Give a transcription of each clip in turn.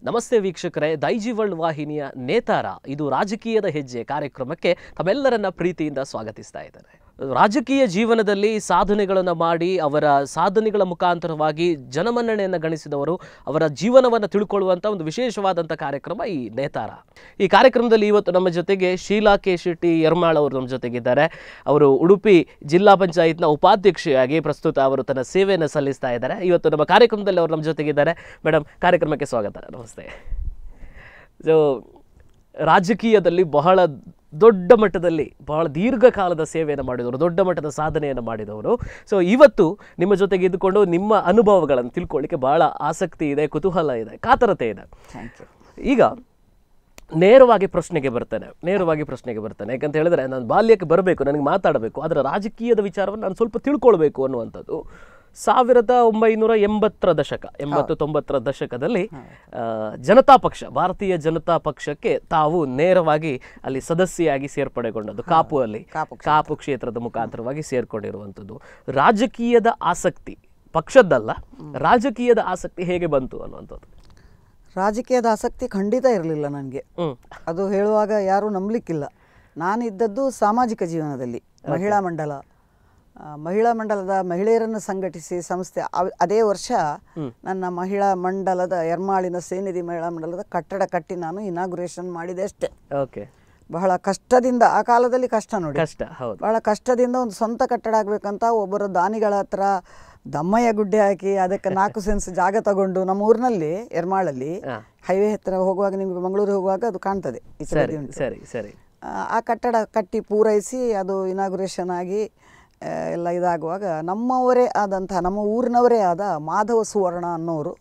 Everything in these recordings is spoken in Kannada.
ನಮಸ್ತೆ ವೀಕ್ಷಕರೇ ದೈಜಿ ವರ್ಲ್ಡ್ ವಾಹಿನಿಯ ನೇತಾರ ಇದು ರಾಜಕೀಯದ ಹೆಜ್ಜೆ ಕಾರ್ಯಕ್ರಮಕ್ಕೆ ತಮ್ಮೆಲ್ಲರನ್ನ ಪ್ರೀತಿಯಿಂದ ಸ್ವಾಗತಿಸ್ತಾ ಇದ್ದಾರೆ ರಾಜಕೀಯ ಜೀವನದಲ್ಲಿ ಸಾಧನೆಗಳನ್ನು ಮಾಡಿ ಅವರ ಸಾಧನೆಗಳ ಮುಖಾಂತರವಾಗಿ ಜನಮನ್ನಣೆಯನ್ನು ಗಳಿಸಿದವರು ಅವರ ಜೀವನವನ್ನು ತಿಳ್ಕೊಳ್ಳುವಂಥ ಒಂದು ವಿಶೇಷವಾದಂಥ ಕಾರ್ಯಕ್ರಮ ಈ ನೇತಾರ ಈ ಕಾರ್ಯಕ್ರಮದಲ್ಲಿ ಇವತ್ತು ನಮ್ಮ ಜೊತೆಗೆ ಶೀಲಾ ಕೆ ಶೆಟ್ಟಿ ಯರ್ಮಾಳ್ ಅವರು ನಮ್ಮ ಜೊತೆಗಿದ್ದಾರೆ ಅವರು ಉಡುಪಿ ಜಿಲ್ಲಾ ಪಂಚಾಯತ್ನ ಉಪಾಧ್ಯಕ್ಷೆಯಾಗಿ ಪ್ರಸ್ತುತ ಅವರು ತನ್ನ ಸೇವೆಯನ್ನು ಸಲ್ಲಿಸ್ತಾ ಇದ್ದಾರೆ ಇವತ್ತು ನಮ್ಮ ಕಾರ್ಯಕ್ರಮದಲ್ಲಿ ಅವರು ನಮ್ಮ ಜೊತೆಗಿದ್ದಾರೆ ಮೇಡಮ್ ಕಾರ್ಯಕ್ರಮಕ್ಕೆ ಸ್ವಾಗತ ನಮಸ್ತೆ ಸೊ ರಾಜಕೀಯದಲ್ಲಿ ಬಹಳ ದೊಡ್ಡ ಮಟ್ಟದಲ್ಲಿ ಬಹಳ ದೀರ್ಘಕಾಲದ ಸೇವೆಯನ್ನು ಮಾಡಿದವರು ದೊಡ್ಡ ಮಟ್ಟದ ಸಾಧನೆಯನ್ನು ಮಾಡಿದವರು ಸೊ ಇವತ್ತು ನಿಮ್ಮ ಜೊತೆಗೆ ಇದ್ದುಕೊಂಡು ನಿಮ್ಮ ಅನುಭವಗಳನ್ನು ತಿಳ್ಕೊಳ್ಳಿಕ್ಕೆ ಬಹಳ ಆಸಕ್ತಿ ಇದೆ ಕುತೂಹಲ ಇದೆ ಕಾತರತೆ ಇದೆ ಥ್ಯಾಂಕ್ ಯು ಈಗ ನೇರವಾಗಿ ಪ್ರಶ್ನೆಗೆ ಬರ್ತೇನೆ ನೇರವಾಗಿ ಪ್ರಶ್ನೆಗೆ ಬರ್ತೇನೆ ಯಾಕಂತ ಹೇಳಿದ್ರೆ ನಾನು ಬಾಲ್ಯಕ್ಕೆ ಬರಬೇಕು ನನಗೆ ಮಾತಾಡಬೇಕು ಆದರೆ ರಾಜಕೀಯದ ವಿಚಾರವನ್ನು ನಾನು ಸ್ವಲ್ಪ ತಿಳ್ಕೊಳ್ಬೇಕು ಅನ್ನುವಂಥದ್ದು ಸಾವಿರದ ಒಂಬೈನೂರ ಎಂಬತ್ತರ ದಶಕ ಎಂಬತ್ತು ತೊಂಬತ್ತರ ದಶಕದಲ್ಲಿ ಆ, ಜನತಾ ಪಕ್ಷ ಭಾರತೀಯ ಜನತಾ ಪಕ್ಷಕ್ಕೆ ತಾವು ನೇರವಾಗಿ ಅಲ್ಲಿ ಸದಸ್ಯೆಯಾಗಿ ಸೇರ್ಪಡೆಗೊಂಡದ್ದು ಕಾಪು ಅಲ್ಲಿ ಕಾಪು ಕಾಪು ಕ್ಷೇತ್ರದ ಮುಖಾಂತರವಾಗಿ ಸೇರ್ಕೊಂಡಿರುವಂಥದ್ದು ರಾಜಕೀಯದ ಆಸಕ್ತಿ ಪಕ್ಷದ್ದಲ್ಲ ರಾಜಕೀಯದ ಆಸಕ್ತಿ ಹೇಗೆ ಬಂತು ಅನ್ನುವಂಥದ್ದು ರಾಜಕೀಯದ ಆಸಕ್ತಿ ಖಂಡಿತ ಇರಲಿಲ್ಲ ನನಗೆ ಹ್ಮ್ ಅದು ಹೇಳುವಾಗ ಯಾರೂ ನಂಬಲಿಕ್ಕಿಲ್ಲ ನಾನಿದ್ದದ್ದು ಸಾಮಾಜಿಕ ಜೀವನದಲ್ಲಿ ಮಹಿಳಾ ಮಂಡಲ ಆ, ಮಹಿಳಾ ಮಂಡಲದ ಮಹಿಳೆಯರನ್ನು ಸಂಘಟಿಸಿ ಸಂಸ್ಥೆ ಅವ್- ಅದೇ ವರ್ಷ ನನ್ನ ಮಹಿಳಾ ಮಂಡಲದ ಎರ್ಮಾಳಿನ ಸೇನಿಧಿ ಮಹಿಳಾ ಮಂಡಲದ ಕಟ್ಟಡ ಕಟ್ಟಿ ನಾನು ಇನಾಗ್ರೇಷನ್ ಮಾಡಿದೆ ಅಷ್ಟೇ ಓಕೆ ಬಹಳ ಕಷ್ಟದಿಂದ ಆ ಕಾಲದಲ್ಲಿ ಕಷ್ಟ ನೋಡಿ ಕಷ್ಟ ಹೌದು ಬಹಳ ಕಷ್ಟದಿಂದ ಒಂದು ಸ್ವಂತ ಕಟ್ಟಡ ಆಗ್ಬೇಕಂತ ಒಬ್ಬರು ದಾನಿಗಳ ಹತ್ರ ದಮ್ಮಯ್ಯ ಗುಡ್ಡೆ ಹಾಕಿ ಅದಕ್ಕೆ ನಾಲ್ಕು ಸೆನ್ಸ್ ಜಾಗ ತಗೊಂಡು ನಮ್ಮ ಊರಿನಲ್ಲಿ ಎರ್ಮಾಳಲ್ಲಿ ಹಾ. ಹೈವೇ ಹತ್ರ ಹೋಗುವಾಗ ನಿಮಗೆ ಮಂಗಳೂರಿಗೆ ಹೋಗುವಾಗ ಅದು ಕಾಣ್ತದೆ ಈಚೆ ಸರಿ ಬದಿ ಉಂಟು. ಸರಿ ಸರಿ ಆ, ಆ ಕಟ್ಟಡ ಕಟ್ಟಿ ಪೂರೈಸಿ ಅದು ಇನಾಗ್ರೇಷನ್ ಆಗಿ ಆ, ಎಲ್ಲ ಇದಾಗುವಾಗ ನಮ್ಮವರೇ ಆದಂತಹ ನಮ್ಮ ಊರಿನವರೇ ಆದ ಮಾಧವ ಸುವರ್ಣ ಅನ್ನೋರು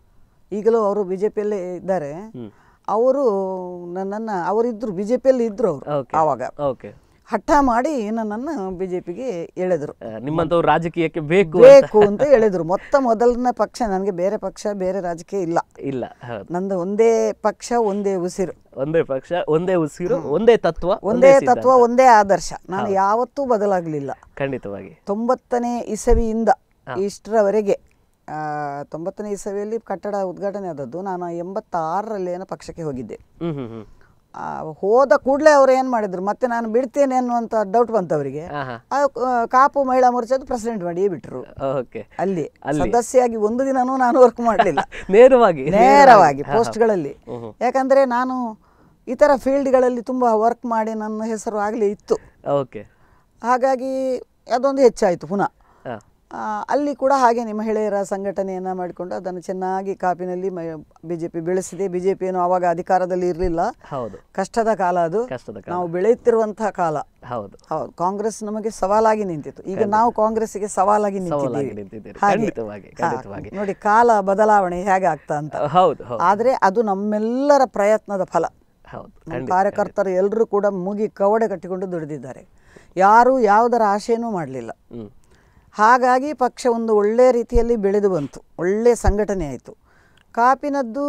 ಈಗಲೂ ಅವರು ಬಿ ಜೆ ಪಿಯಲ್ಲೇ ಇದ್ದಾರೆ ಅವರು ನನ್ನನ್ನು ಅವರಿದ್ದರು ಬಿ ಜೆ ಪಿಯಲ್ಲಿ ಇದ್ದರು ಅವರು ಓಕೆ ಆವಾಗ ಓಕೆ ಹಠ ಮಾಡಿ ನನ್ನನ್ನು ಬಿ ಜೆ ಪಿಗೆ ಎಳೆದರು ನಿಮ್ಮಂತವ್ರು ರಾಜಕೀಯಕ್ಕೆ ಬೇಕು ಬೇಕು ಅಂತ ಹೇಳಿದ್ರು ಮೊತ್ತ ಮೊದಲನೇ ಪಕ್ಷ ನನಗೆ ಬೇರೆ ಪಕ್ಷ ಬೇರೆ ರಾಜಕೀಯ ಇಲ್ಲ ಇಲ್ಲ ಹೌದು ನಂದು ಒಂದೇ ಪಕ್ಷ ಒಂದೇ ಉಸಿರು ಒಂದೇ ಪಕ್ಷ ಒಂದೇ ಉಸಿರು ಒಂದೇ ತತ್ವ ಒಂದೇ ಸಿದ್ಧಾಂತ. ತತ್ವ ಒಂದೇ ಆದರ್ಶ ನಾನು ಯಾವತ್ತೂ ಬದಲಾಗಲಿಲ್ಲ ಖಂಡಿತವಾಗಿ ತೊಂಬತ್ತನೇ ಇಸವಿಯಿಂದ ಇಷ್ಟರವರೆಗೆ ಆ, ತೊಂಬತ್ತನೇ ಇಸವಿಯಲ್ಲಿ ಕಟ್ಟಡ ಉದ್ಘಾಟನೆ ಆದದ್ದು ನಾನು ಎಂಬತ್ತಾರರಲ್ಲಿ ಏನೋ ಪಕ್ಷಕ್ಕೆ ಹೋಗಿದ್ದೆ ಹ್ಮ್ ಹ್ಮ್ ಹ್ಮ್ ಆ, ಹೋದ ಕೂಡಲೇ ಅವ್ರು ಏನು ಮಾಡಿದ್ರು ಮತ್ತೆ ನಾನು ಬಿಡ್ತೇನೆ ಅನ್ನುವಂಥ ಡೌಟ್ ಬಂತು ಅವರಿಗೆ ಹಾ ಹಾ ಆ, ಕ- ಕಾಪು ಮಹಿಳಾ ಮೋರ್ಚಾದ ಪ್ರೆಸಿಡೆಂಟ್ ಮಾಡಿಯೇ ಬಿಟ್ರು ಓಕೆ ಅಲ್ಲಿ ಸದಸ್ಯೆಯಾಗಿ ಒಂದು ದಿನನೂ ನಾನು ವರ್ಕ್ ಮಾಡಲಿಲ್ಲ ನೇರವಾಗಿ ನೇರವಾಗಿ ಪೋಸ್ಟ್ಗಳಲ್ಲಿ ಯಾಕಂದ್ರೆ ನಾನು ಇತರ ಫೀಲ್ಡ್ಗಳಲ್ಲಿ ತುಂಬ ವರ್ಕ್ ಮಾಡಿ ನನ್ನ ಹೆಸರು ಆಗಲೇ ಇತ್ತು ಓಕೆ ಹಾಗಾಗಿ ಅದೊಂದು ಹೆಚ್ಚಾಯಿತು ಪುನಃ ಹಾ ಆ, ಅಲ್ಲಿ ಕೂಡ ಹಾಗೇನೆ ಮಹಿಳೆಯರ ಸಂಘಟನೆಯನ್ನು ಮಾಡಿಕೊಂಡು ಅದನ್ನು ಚೆನ್ನಾಗಿ ಕಾಪಿನಲ್ಲಿ ಬಿ ಜೆ ಪಿ ಬೆಳೆಸಿದೆ ಬಿ ಜೆ ಪಿಯನ್ನು ಆವಾಗ ಅಧಿಕಾರದಲ್ಲಿ ಇರಲಿಲ್ಲ ಹೌದು ಕಷ್ಟದ ಕಾಲ ಅದು ಕಷ್ಟದ ಕಾಲ ನಾವು ಬೆಳೆಯುತ್ತಿರುವಂತಹ ಕಾಲ ಹೌದು ಹೌದು ಕಾಂಗ್ರೆಸ್ ನಮಗೆ ಸವಾಲಾಗಿ ನಿಂತಿತ್ತು ಈಗ ನಾವು ಕಾಂಗ್ರೆಸ್ಸಿಗೆ ಸವಾಲಾಗಿ ಸವಾಲಾಗಿ ನಿಂತಿದ್ದೀವಿ ನಿಂತಿದ್ದೀರಿ ಹಾಗೆ. ಖಂಡಿತವಾಗಿ ಹಾ, ಖಂಡಿತವಾಗಿ ನೋಡಿ ಕಾಲ ಬದಲಾವಣೆ ಹೇಗೆ ಆಗ್ತಾ ಅಂತ ಹೌದು ಹೌದು ಆದರೆ ಅದು ನಮ್ಮೆಲ್ಲರ ಪ್ರಯತ್ನದ ಫಲ ಹೌದು ನಮ್ಮ ಕಾರ್ಯಕರ್ತರು ಎಲ್ಲರೂ ಕೂಡ ಮುಗಿ ಕವಡೆ ಕಟ್ಟಿಕೊಂಡು ದುಡಿದಿದ್ದಾರೆ ಯಾರೂ ಯಾವುದರ ಆಶೆಯೂ ಮಾಡಲಿಲ್ಲ ಹ್ಮ್ ಹಾಗಾಗಿ ಪಕ್ಷ ಒಂದು ಒಳ್ಳೆಯ ರೀತಿಯಲ್ಲಿ ಬೆಳೆದು ಬಂತು ಒಳ್ಳೆಯ ಸಂಘಟನೆ ಆಯಿತು ಕಾಪಿನದ್ದು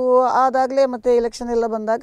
ಆದಾಗಲೇ ಮತ್ತು ಎಲೆಕ್ಷನ್ ಎಲ್ಲ ಬಂದಾಗ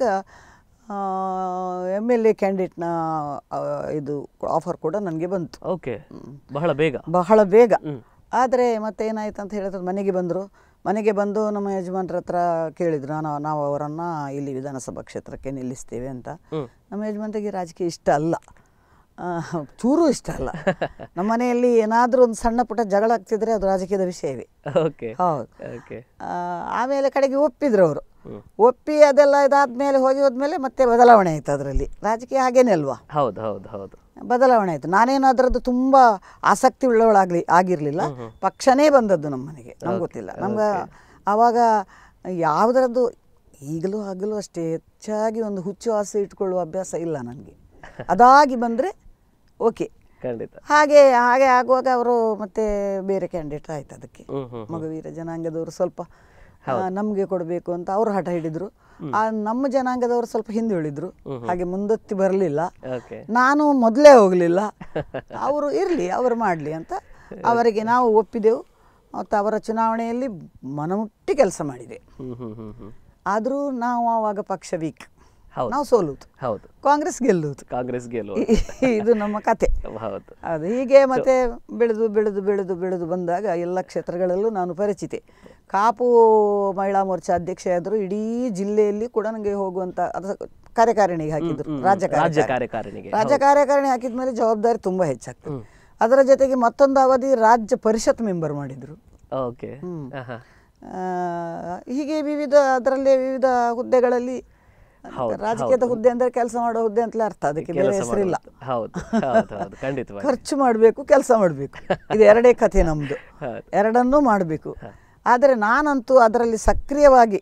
ಎಮ್ ಎಲ್ ಎ ಕ್ಯಾಂಡಿಡೇಟ್ನ ಇದು ಆಫರ್ ಕೂಡ ನನಗೆ ಬಂತು ಓಕೆ ಬಹಳ ಬೇಗ ಬಹಳ ಬೇಗ ಹ್ಮ್. ಆದರೆ ಮತ್ತೆ ಏನಾಯ್ತು ಅಂತ ಹೇಳಿದ್ರೆ ಮನೆಗೆ ಬಂದರು ಮನೆಗೆ ಬಂದು ನಮ್ಮ ಯಜಮಾನ್ರ ಹತ್ರ ಕೇಳಿದ್ರು ನಾನು ನಾವು ಅವರನ್ನು ಇಲ್ಲಿ ವಿಧಾನಸಭಾ ಕ್ಷೇತ್ರಕ್ಕೆ ನಿಲ್ಲಿಸ್ತೇವೆ ಅಂತ ಹ್ಮ್ ನಮ್ಮ ಯಜಮಾನ್ರಿಗೆ ರಾಜಕೀಯ ಇಷ್ಟ ಅಲ್ಲ ಆ, ಚೂರು ಇಷ್ಟ ಅಲ್ಲ ನಮ್ಮ ಮನೆಯಲ್ಲಿ ಏನಾದರೂ ಒಂದು ಸಣ್ಣ ಪುಟ್ಟ ಜಗಳ ಆಗ್ತಿದ್ರೆ ಅದು ರಾಜಕೀಯದ ವಿಷಯವೇ ಓಕೆ ಹೌದು ಓಕೆ ಆ, ಆಮೇಲೆ ಕಡೆಗೆ ಒಪ್ಪಿದ್ರು ಅವರು ಹ್ಮ್. ಒಪ್ಪಿ ಅದೆಲ್ಲ ಇದಾದ್ಮೇಲೆ ಹೋಗಿ ಹೋದ್ಮೇಲೆ ಮತ್ತೆ ಬದಲಾವಣೆ ಆಯ್ತು ಅದರಲ್ಲಿ ರಾಜಕೀಯ ಹಾಗೇನೆ ಅಲ್ವಾ ಹೌದು ಹೌದು ಹೌದು ಬದಲಾವಣೆ ಆಯಿತು ನಾನೇನು ಅದರದ್ದು ತುಂಬ ಆಸಕ್ತಿ ಉಳ್ಳವಳಾಗಲಿ ಆಗಿರಲಿಲ್ಲ ಪಕ್ಷನೇ ಬಂದದ್ದು ನಮ್ಮ ಮನೆಗೆ ನಮ್ಗೆ ಗೊತ್ತಿಲ್ಲ ನಮ್ಗೆ ಆವಾಗ ಯಾವುದರದ್ದು ಈಗಲೂ ಆಗಲೂ ಅಷ್ಟೇ ಹೆಚ್ಚಾಗಿ ಒಂದು ಹುಚ್ಚು ಆಸೆ ಇಟ್ಕೊಳ್ಳುವ ಅಭ್ಯಾಸ ಇಲ್ಲ ನನಗೆ ಅದಾಗಿ ಬಂದರೆ ಓಕೆ ಖಂಡಿತ ಹಾಗೆ ಹಾಗೆ ಆಗುವಾಗ ಅವರು ಮತ್ತೆ ಬೇರೆ ಕ್ಯಾಂಡಿಡೇಟ್ ಆಯ್ತು ಅದಕ್ಕೆ ಹ್ಮ್ ಹ್ಮ್ ಮಗುವೀರ ಜನಾಂಗದವರು ಸ್ವಲ್ಪ ನಮಗೆ ಕೊಡಬೇಕು ಅಂತ ಅವರು ಹಠ ಹಿಡಿದ್ರು ಆ ನಮ್ಮ ಜನಾಂಗದವರು ಸ್ವಲ್ಪ ಹಿಂದುಳಿದ್ರು ಹಾಗೆ ಮುಂದತ್ತಿ ಬರಲಿಲ್ಲ ಓಕೆ ನಾನು ಮೊದಲೇ ಹೋಗಲಿಲ್ಲ ಅವರು ಇರಲಿ ಅವರು ಮಾಡಲಿ ಅಂತ ಅವರಿಗೆ ನಾವು ಒಪ್ಪಿದೆವು ಮತ್ತು ಅವರ ಚುನಾವಣೆಯಲ್ಲಿ ಮನಮುಟ್ಟಿ ಕೆಲಸ ಮಾಡಿದೆ ಹ್ಮ್ ಹ್ಮ್ ಹ್ಮ್ ಹ್ಮ್ ಆದರೂ ನಾವು ಆವಾಗ ಪಕ್ಷ ವೀಕ್ ಹೌದು ನಾವು ಸೋಲುವುದು ಹೌದು ಕಾಂಗ್ರೆಸ್ ಗೆಲ್ಲುವುದು ಕಾಂಗ್ರೆಸ್ ಗೆಲುವು ಇದು ನಮ್ಮ ಕತೆ ಹೌದು ಅದು ಹೀಗೆ ಮತ್ತೆ ಬೆಳೆದು ಬೆಳೆದು ಬೆಳೆದು ಬೆಳೆದು ಬಂದಾಗ ಎಲ್ಲ ಕ್ಷೇತ್ರಗಳಲ್ಲೂ ನಾನು ಪರಿಚಿತೆ ಕಾಪು ಮಹಿಳಾ ಮೋರ್ಚಾ ಅಧ್ಯಕ್ಷೆ ಆದರು ಇಡೀ ಜಿಲ್ಲೆಯಲ್ಲಿ ಕೂಡ ನನಗೆ ಹೋಗುವಂತ ಅದು ಕಾರ್ಯಕಾರಿಣಿಗೆ ಹಾಕಿದ್ರು ರಾಜ್ಯ ರಾಜ್ಯ ಕಾರ್ಯಕಾರಿಣಿ. ಕಾರ್ಯಕಾರಿಣಿಗೆ ರಾಜ್ಯ ಕಾರ್ಯಕಾರಿಣಿ ಹಾಕಿದ ಮೇಲೆ ಜವಾಬ್ದಾರಿ ತುಂಬ ಹೆಚ್ಚಾಗ್ತದೆ ಅದರ ಜೊತೆಗೆ ಮತ್ತೊಂದು ಅವಧಿ ರಾಜ್ಯ ಪರಿಷತ್ ಮೆಂಬರ್ ಮಾಡಿದ್ರು ಓಕೆ ಆಹಾ. ಆ, ಹೀಗೆ ವಿವಿಧ ಅದರಲ್ಲೇ ವಿವಿಧ ಹುದ್ದೆಗಳಲ್ಲಿ ಹೌದು, ರಾಜಕೀಯದ ಹುದ್ದೆ ಅಂದ್ರೆ ಕೆಲಸ ಮಾಡೋ ಹುದ್ದೆ ಅಂತಲೇ ಅರ್ಥ ಅದಕ್ಕೆ ಬೇರೆ ಕೆಲಸ ಹೆಸರಿಲ್ಲ ಮಾಡುವಂತ- ಹೌದು ಹೌದು ಹೌದು ಖಂಡಿತವಾಗಿ ಖರ್ಚು ಮಾಡಬೇಕು ಕೆಲಸ ಮಾಡಬೇಕು ಇದು ಎರಡೇ ಕಥೆ ನಮ್ಮದು ಹೌದು. ಎರಡನ್ನೂ ಮಾಡಬೇಕು ಆದರೆ ನಾನಂತೂ ಅದರಲ್ಲಿ ಸಕ್ರಿಯವಾಗಿ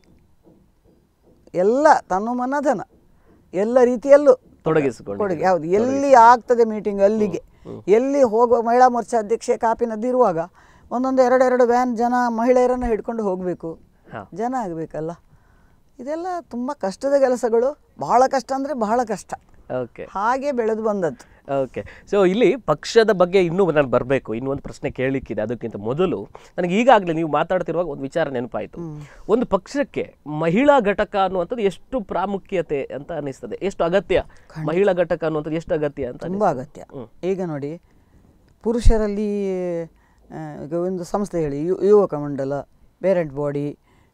ಎಲ್ಲ ತನು ಮನ ಧನ ಎಲ್ಲ ರೀತಿಯಲ್ಲೂ ತೊಡಗಿಸಿಕೊಂಡು ಕೊಡುಗೆ ಹೌದು ಎಲ್ಲಿ ಆಗ್ತದೆ ಮೀಟಿಂಗ್ ಅಲ್ಲಿಗೆ ಎಲ್ಲಿ ಹೋಗುವ ಮಹಿಳಾ ಮೋರ್ಚಾ ಅಧ್ಯಕ್ಷೆ ಕಾಪಿನದ್ದಿರುವಾಗ ಒಂದೊಂದು ಎರಡೆರಡು ವ್ಯಾನ್ ಜನ ಮಹಿಳೆಯರನ್ನು ಹಿಡ್ಕೊಂಡು ಹೋಗಬೇಕು ಹಾ. ಜನ ಆಗಬೇಕಲ್ಲ ಇದೆಲ್ಲ ತುಂಬ ಕಷ್ಟದ ಕೆಲಸಗಳು ಬಹಳ ಕಷ್ಟ ಅಂದರೆ ಬಹಳ ಕಷ್ಟ ಓಕೆ ಹಾಗೆ ಬೆಳೆದು ಬಂದದ್ದು ಓಕೆ ಸೊ ಇಲ್ಲಿ ಪಕ್ಷದ ಬಗ್ಗೆ ಇನ್ನೂ ನಾನು ಬರಬೇಕು ಇನ್ನೂ ಒಂದು ಪ್ರಶ್ನೆ ಕೇಳಲಿಕ್ಕಿದೆ ಅದಕ್ಕಿಂತ ಮೊದಲು ನನಗೆ ಈಗಾಗಲೇ ನೀವು ಮಾತಾಡ್ತಿರುವಾಗ ಒಂದು ವಿಚಾರ ನೆನಪಾಯಿತು ಒಂದು ಪಕ್ಷಕ್ಕೆ ಮಹಿಳಾ ಘಟಕ ಅನ್ನುವಂಥದ್ದು ಎಷ್ಟು ಪ್ರಾಮುಖ್ಯತೆ ಅಂತ ಅನಿಸ್ತದೆ ಎಷ್ಟು ಅಗತ್ಯ ಮಹಿಳಾ ಘಟಕ ಅನ್ನುವಂಥದ್ದು ಎಷ್ಟು ಅಗತ್ಯ ಅಂತ ತುಂಬ ಅಗತ್ಯ ಈಗ ನೋಡಿ ಪುರುಷರಲ್ಲಿ ಆ, ಈಗ ಒಂದು ಸಂಸ್ಥೆ ಹೇಳಿ ಯು ಯುವಕ ಮಂಡಲ ಪೇರೆಂಟ್ ಬಾಡಿ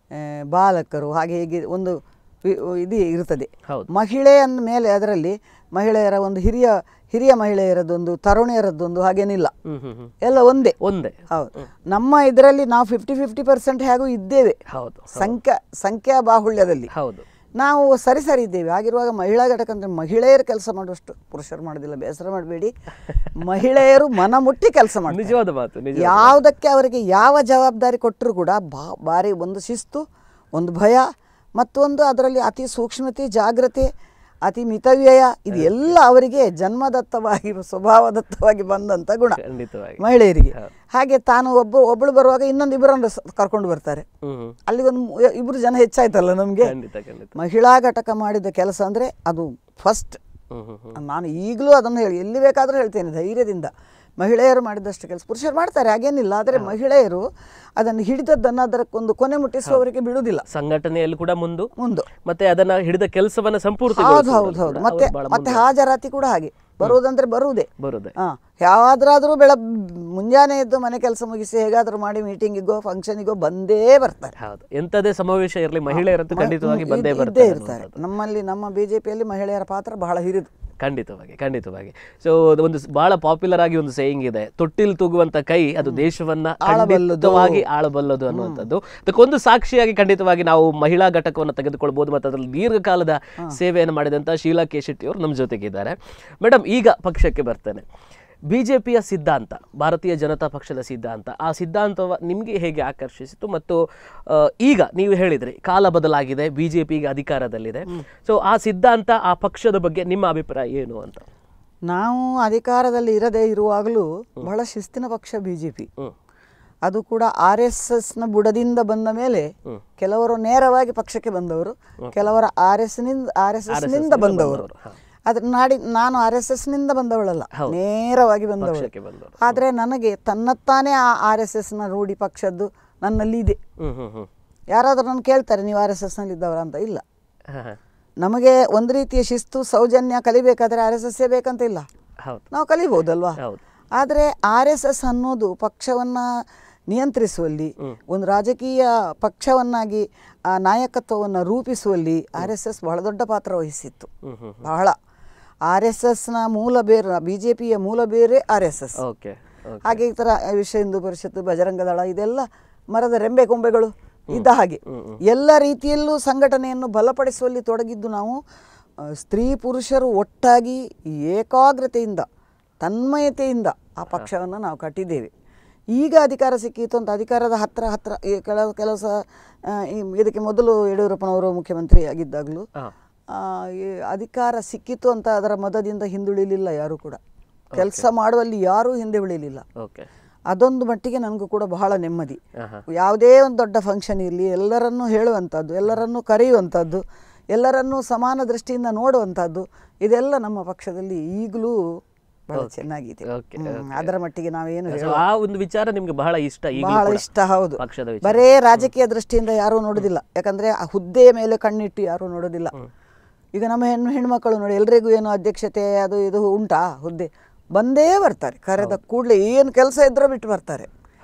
ಬಾಲಕರು ಹಾಗೆ ಹೀಗೆ ಒಂದು ವಿ- ಇದು ಇರ್ತದೆ ಹೌದು. ಮಹಿಳೆ ಅಂದ ಮೇಲೆ ಅದರಲ್ಲಿ ಮಹಿಳೆಯರ ಒಂದು ಹಿರಿಯ ಹಿರಿಯ ಮಹಿಳೆಯರದೊಂದು ತರುಣಿಯರದ್ದೊಂದು ಹಾಗೇನಿಲ್ಲ ಹ್ಮ್ ಹ್ಮ್ ಹ್ಮ್ ಎಲ್ಲ ಒಂದೇ ಒಂದೇ ಹೌದು ನಮ್ಮ ಇದರಲ್ಲಿ ನಾವು ಫಿಫ್ಟಿ ಫಿಫ್ಟಿ ಪರ್ಸೆಂಟ್ ಹೇಗೂ ಇದ್ದೇವೆ ಹೌದು ಸಂಖ್ಯಾ ಸಂಖ್ಯಾ ಬಾಹುಳ್ಯದಲ್ಲಿ ಹೌದು ನಾವು ಸರಿ ಸರಿ ಇದ್ದೇವೆ ಆಗಿರುವಾಗ ಮಹಿಳಾ ಘಟಕ ಅಂದರೆ ಮಹಿಳೆಯರು ಕೆಲಸ ಮಾಡುವಷ್ಟು ಪುರುಷರು ಮಾಡೋದಿಲ್ಲ ಬೇಸರ ಮಾಡಬೇಡಿ ಮಹಿಳೆಯರು ಮನ ಮುಟ್ಟಿ ಕೆಲಸ ಮಾಡ್ತಾರೆ ನಿಜವಾದ ಮಾತು ನಿಜ ಯಾವುದಕ್ಕೆ ಅವರಿಗೆ ಯಾವ ಜವಾಬ್ದಾರಿ ಕೊಟ್ಟರು ಕೂಡ ಬಾ ಭಾರಿ ಒಂದು ಶಿಸ್ತು ಒಂದು ಭಯ ಮತ್ತೊಂದು ಅದರಲ್ಲಿ ಅತಿ ಸೂಕ್ಷ್ಮತೆ ಜಾಗ್ರತೆ ಅತಿ ಮಿತವ್ಯಯ ಇದು ಎಲ್ಲ ಅವರಿಗೆ ಜನ್ಮದತ್ತವಾಗಿ ಸ್ವಭಾವದತ್ತವಾಗಿ ಬಂದಂಥ ಗುಣ ಖಂಡಿತವಾಗಿ ಮಹಿಳೆಯರಿಗೆ ಹಾಗೆ ತಾನು ಒಬ್ಬ ಒಬ್ಬಳು ಬರುವಾಗ ಇನ್ನೊಂದು ಇಬ್ಬರನ್ನು ಸ- ಕರ್ಕೊಂಡು ಬರ್ತಾರೆ ಹ್ಮ್ ಹ್ಮ್ ಅಲ್ಲಿ ಒಂದು ಮು- ಇಬ್ರು ಜನ ಹೆಚ್ಚಾಯ್ತಲ್ಲ ನಮಗೆ ಖಂಡಿತ ಖಂಡಿತ ಮಹಿಳಾ ಘಟಕ ಮಾಡಿದ ಕೆಲಸ ಅಂದರೆ ಅದು ಫಸ್ಟ್ ಹ್ಮ್ ಹ್ಮ್ ಹ್ಮ್ ನಾನು ಈಗಲೂ ಅದನ್ನು ಹೇಳಿ ಎಲ್ಲಿ ಬೇಕಾದರೂ ಹೇಳ್ತೇನೆ ಧೈರ್ಯದಿಂದ ಮಹಿಳೆಯರು ಮಾಡಿದಷ್ಟು ಕೆಲಸ ಪುರುಷರು ಮಾಡ್ತಾರೆ ಹಾಗೇನಿಲ್ಲ ಆದರೆ ಮಹಿಳೆಯರು ಅದನ್ನು ಹಿಡಿದದ್ದನ್ನು ಅದಕ್ಕೊಂದು ಕೊನೆ ಮುಟ್ಟಿಸುವವರಿಗೆ ಬಿಡುವುದಿಲ್ಲ ಸಂಘಟನೆಯಲ್ಲಿ ಕೂಡ ಮುಂದು ಮುಂದು ಮತ್ತೆ ಅದನ್ನ ಹಿಡಿದ ಕೆಲಸವನ್ನ ಸಂಪೂರ್ತಿ ಹೌದು ಹೌದು ಹೌದು ಮತ್ತೆ ಮತ್ತೆ ಹಾಜರಾತಿ ಕೂಡ ಹಾಗೆ ಬರುವುದಂದ್ರೆ ಬರುವುದೇ ಬರುದೇ ಹಾಂ ಯಾವ್ದಾದ್ರೂ ಬೆಳ ಮುಂಜಾನೆ ಎದ್ದು ಮನೆ ಕೆಲಸ ಮುಗಿಸಿ ಹೇಗಾದರೂ ಮಾಡಿ ಮೀಟಿಂಗಿಗೋ ಫಂಕ್ಷನಿಗೋ ಬಂದೇ ಬರ್ತಾರೆ ಹೌದು ಎಂತದೇ ಸಮಾವೇಶ ಇರಲಿ ಮಹಿಳೆಯರಂತೂ ಖಂಡಿತವಾಗಿ ಬಂದೇ ಇದ್- ಬರ್ತಾರೆ ಇದ್ದೇ ಇರ್ತಾರೆ ನಮ್ಮಲ್ಲಿ ನಮ್ಮ ಬಿಜೆಪಿಯಲ್ಲಿ ಮಹಿಳೆಯರ ಪಾತ್ರ ಬಹಳ ಹಿರಿದು ಖಂಡಿತವಾಗಿ ಖಂಡಿತವಾಗಿ ಸೊ ಒಂದು ಸ್- ಬಹಳ ಪಾಪ್ಯುಲರ್ ಆಗಿ ಒಂದು ಸೇಯಿಂಗ್ ಇದೆ ತೊಟ್ಟಿಲ್ ತೂಗುವಂತ ಕೈ ಅದು ದೇಶವನ್ನ ಖಂಡಿತವಾಗಿ ಆಳಬಲ್ಲದು ಅನ್ನುವಂಥದ್ದು ಅದಕ್ಕೊಂದು ಸಾಕ್ಷಿಯಾಗಿ ಖಂಡಿತವಾಗಿ ನಾವು ಮಹಿಳಾ ಘಟಕವನ್ನು ತೆಗೆದುಕೊಳ್ಬಹುದು ಮತ್ತು ಅದರಲ್ಲಿ ದೀರ್ಘಕಾಲದ ಸೇವೆಯನ್ನು ಮಾಡಿದಂತ ಶೀಲಾ ಕೆ ಶೆಟ್ಟಿ ಅವರು ನಮ್ಮ ಜೊತೆಗಿದ್ದಾರೆ ಮೇಡಮ್ ಈಗ ಪಕ್ಷಕ್ಕೆ ಬರ್ತೇನೆ ಬಿಜೆಪಿಯ ಸಿದ್ಧಾಂತ ಭಾರತೀಯ ಜನತಾ ಪಕ್ಷದ ಸಿದ್ಧಾಂತ ಆ ಸಿದ್ಧಾಂತವ ನಿಮಗೆ ಹೇಗೆ ಆಕರ್ಷಿಸಿತು ಮತ್ತು ಆ, ಈಗ ನೀವು ಹೇಳಿದ್ರಿ ಕಾಲ ಬದಲಾಗಿದೆ ಬಿಜೆಪಿ ಈಗ ಅಧಿಕಾರದಲ್ಲಿದೆ ಸೊ ಆ ಸಿದ್ಧಾಂತ ಆ ಪಕ್ಷದ ಬಗ್ಗೆ ನಿಮ್ಮ ಅಭಿಪ್ರಾಯ ಏನು ಅಂತ ನಾವು ಅಧಿಕಾರದಲ್ಲಿ ಇರದೇ ಇರುವಾಗಲೂ ಬಹಳ ಶಿಸ್ತಿನ ಪಕ್ಷ ಬಿ ಜೆ ಪಿ ಹ್ಮ್ ಅದು ಕೂಡ ಆರ್ ಎಸ್ ಎಸ್ನ ಬುಡದಿಂದ ಬಂದ ಮೇಲೆ ಕೆಲವರು ನೇರವಾಗಿ ಪಕ್ಷಕ್ಕೆ ಬಂದವರು ಕೆಲವರ ಆರ್ ಎಸ್ ನಿಂದ ಆರ್ ಎಸ್ ಎಸ್ ನಿಂದ ಬಂದವರು ಅದ್ರ ನಾಡಿ ನಾನು ಆರ್ ಎಸ್ ಎಸ್ ನಿಂದ ಬಂದವಳಲ್ಲ ನೇರವಾಗಿ ಬಂದವಳು ಪಕ್ಷಕ್ಕೆ ಬಂದವರು ಆದರೆ ನನಗೆ ತನ್ನತ್ತಾನೇ ಆ ಆರ್ ಎಸ್ ಎಸ್ನ ರೂಢಿ ಪಕ್ಷದ್ದು ನನ್ನಲ್ಲಿ ಇದೆ ಹ್ಮ್ ಹ್ಮ್ ಹ್ಮ್ ಯಾರಾದರೂ ನನ್ನ ಕೇಳ್ತಾರೆ ನೀವು ಆರ್ ಎಸ್ ಎಸ್ನಲ್ಲಿ ಇದ್ದವರ ಅಂತ ಇಲ್ಲ ಹ, ಹ. ನಮಗೆ ಒಂದು ರೀತಿಯ ಶಿಸ್ತು ಸೌಜನ್ಯ ಕಲಿಬೇಕಾದ್ರೆ ಆರ್ ಎಸ್ ಎಸ್ಸೇ ಬೇಕಂತ ಇಲ್ಲ ಹೌದು ನಾವು ಕಲಿಬೋದಲ್ವಾ ಹೌದು ಆದರೆ ಆರ್ ಎಸ್ ಎಸ್ ಅನ್ನೋದು ಪಕ್ಷವನ್ನು ನಿಯಂತ್ರಿಸುವಲ್ಲಿ ಒಂದು ರಾಜಕೀಯ ಪಕ್ಷವನ್ನಾಗಿ ಆ ನಾಯಕತ್ವವನ್ನು ರೂಪಿಸುವಲ್ಲಿ ಆರ್ ಎಸ್ ಎಸ್ ಬಹಳ ದೊಡ್ಡ ಪಾತ್ರ ವಹಿಸಿತ್ತು ಹ್ಮ್ ಹ್ಮ್ ಬಹಳ ಆರ್ ಎಸ್ ಎಸ್ನ ಮೂಲ ಬೇರು ಬಿ ಜೆ ಪಿಯ ಮೂಲ ಬೇರೆ R S S okay okay ಹಾಗೆ ಈ ಥರ ವಿಶ್ವ ಹಿಂದೂ ಪರಿಷತ್ತು ಬಜರಂಗ ದಳ ಇದೆಲ್ಲ ಮರದ ರೆಂಬೆ ಕೊಂಬೆಗಳು ಇದ್ದ ಹಾಗೆ ಎಲ್ಲ ರೀತಿಯಲ್ಲೂ ಸಂಘಟನೆಯನ್ನು ಬಲಪಡಿಸುವಲ್ಲಿ ತೊಡಗಿದ್ದು ನಾವು ಆ, ಸ್ತ್ರೀ ಪುರುಷರು ಒಟ್ಟಾಗಿ ಏಕಾಗ್ರತೆಯಿಂದ ತನ್ಮಯತೆಯಿಂದ ಆ ಪಕ್ಷವನ್ನು ನಾವು ಕಟ್ಟಿದ್ದೇವೆ ಈಗ ಅಧಿಕಾರ ಸಿಕ್ಕಿತು ಅಂತ ಅಧಿಕಾರದ ಹತ್ತಿರ ಹತ್ತಿರ ಈ ಕೆಲವು ಕೆಲವು ಸಹ ಆ, ಈ ಇದಕ್ಕೆ ಮೊದಲು ಯಡಿಯೂರಪ್ಪನವರು ಮುಖ್ಯಮಂತ್ರಿ ಆಗಿದ್ದಾಗಲೂ ಹಾ ಆ, ಈ ಅಧಿಕಾರ ಸಿಕ್ಕಿತು ಅಂತ ಅದರ ಮದದಿಂದ ಹಿಂದುಳಿಲಿಲ್ಲ ಯಾರೂ ಕೂಡ ಕೆಲಸ ಮಾಡುವಲ್ಲಿ ಯಾರೂ ಹಿಂದೆ ಉಳಿಲಿಲ್ಲ ಓಕೆ ಅದೊಂದು ಮಟ್ಟಿಗೆ ನನಗೂ ಕೂಡ ಬಹಳ ನೆಮ್ಮದಿ ಆಹಾ. ಯಾವುದೇ ಒಂದು ದೊಡ್ಡ ಫಂಕ್ಷನ್ ಇರಲಿ ಎಲ್ಲರನ್ನೂ ಹೇಳುವಂಥದ್ದು ಎಲ್ಲರನ್ನೂ ಕರೆಯುವಂಥದ್ದು ಎಲ್ಲರನ್ನೂ ಸಮಾನ ದೃಷ್ಟಿಯಿಂದ ನೋಡುವಂಥದ್ದು ಇದೆಲ್ಲ ನಮ್ಮ ಪಕ್ಷದಲ್ಲಿ ಈಗಲೂ ಬಹಳ ಚೆನ್ನಾಗಿದೆ ಓಕೆ ಹ್ಮ್, ಅದರ ಮಟ್ಟಿಗೆ ನಾವೇನು ಸೊ ಹೇಳ ಆ ಒಂದು ವಿಚಾರ ನಿಮ್ಗೆ ಬಹಳ ಇಷ್ಟ ಈಗ ಬಹಳ ಇಷ್ಟ ಹೌದು ಪಕ್ಷದ ವಿಚಾರ ಬರೇ ರಾಜಕೀಯ ದೃಷ್ಟಿಯಿಂದ ಯಾರೂ ನೋಡೋದಿಲ್ಲ ಯಾಕಂದ್ರೆ ಆ ಹುದ್ದೆಯ ಮೇಲೆ ಕಣ್ಣಿಟ್ಟು ಯಾರೂ ನೋಡೋದಿಲ್ಲ ಈಗ ನಮ್ಮ ಹೆಣ್ಣು ಹೆಣ್ಮಕ್ಕಳು ನೋಡಿ ಎಲ್ರಿಗೂ ಏನು ಅಧ್ಯಕ್ಷತೆ ಅದು ಇದು ಉಂಟಾ ಹುದ್ದೆ ಬಂದೇ ಬರ್ತಾರೆ ಕರೆದ ಕೂಡಲೇ ಏನು ಕೆಲಸ ಇದ್ರೂ ಬಿಟ್ಟು ಬರ್ತಾರೆ ಹೌದು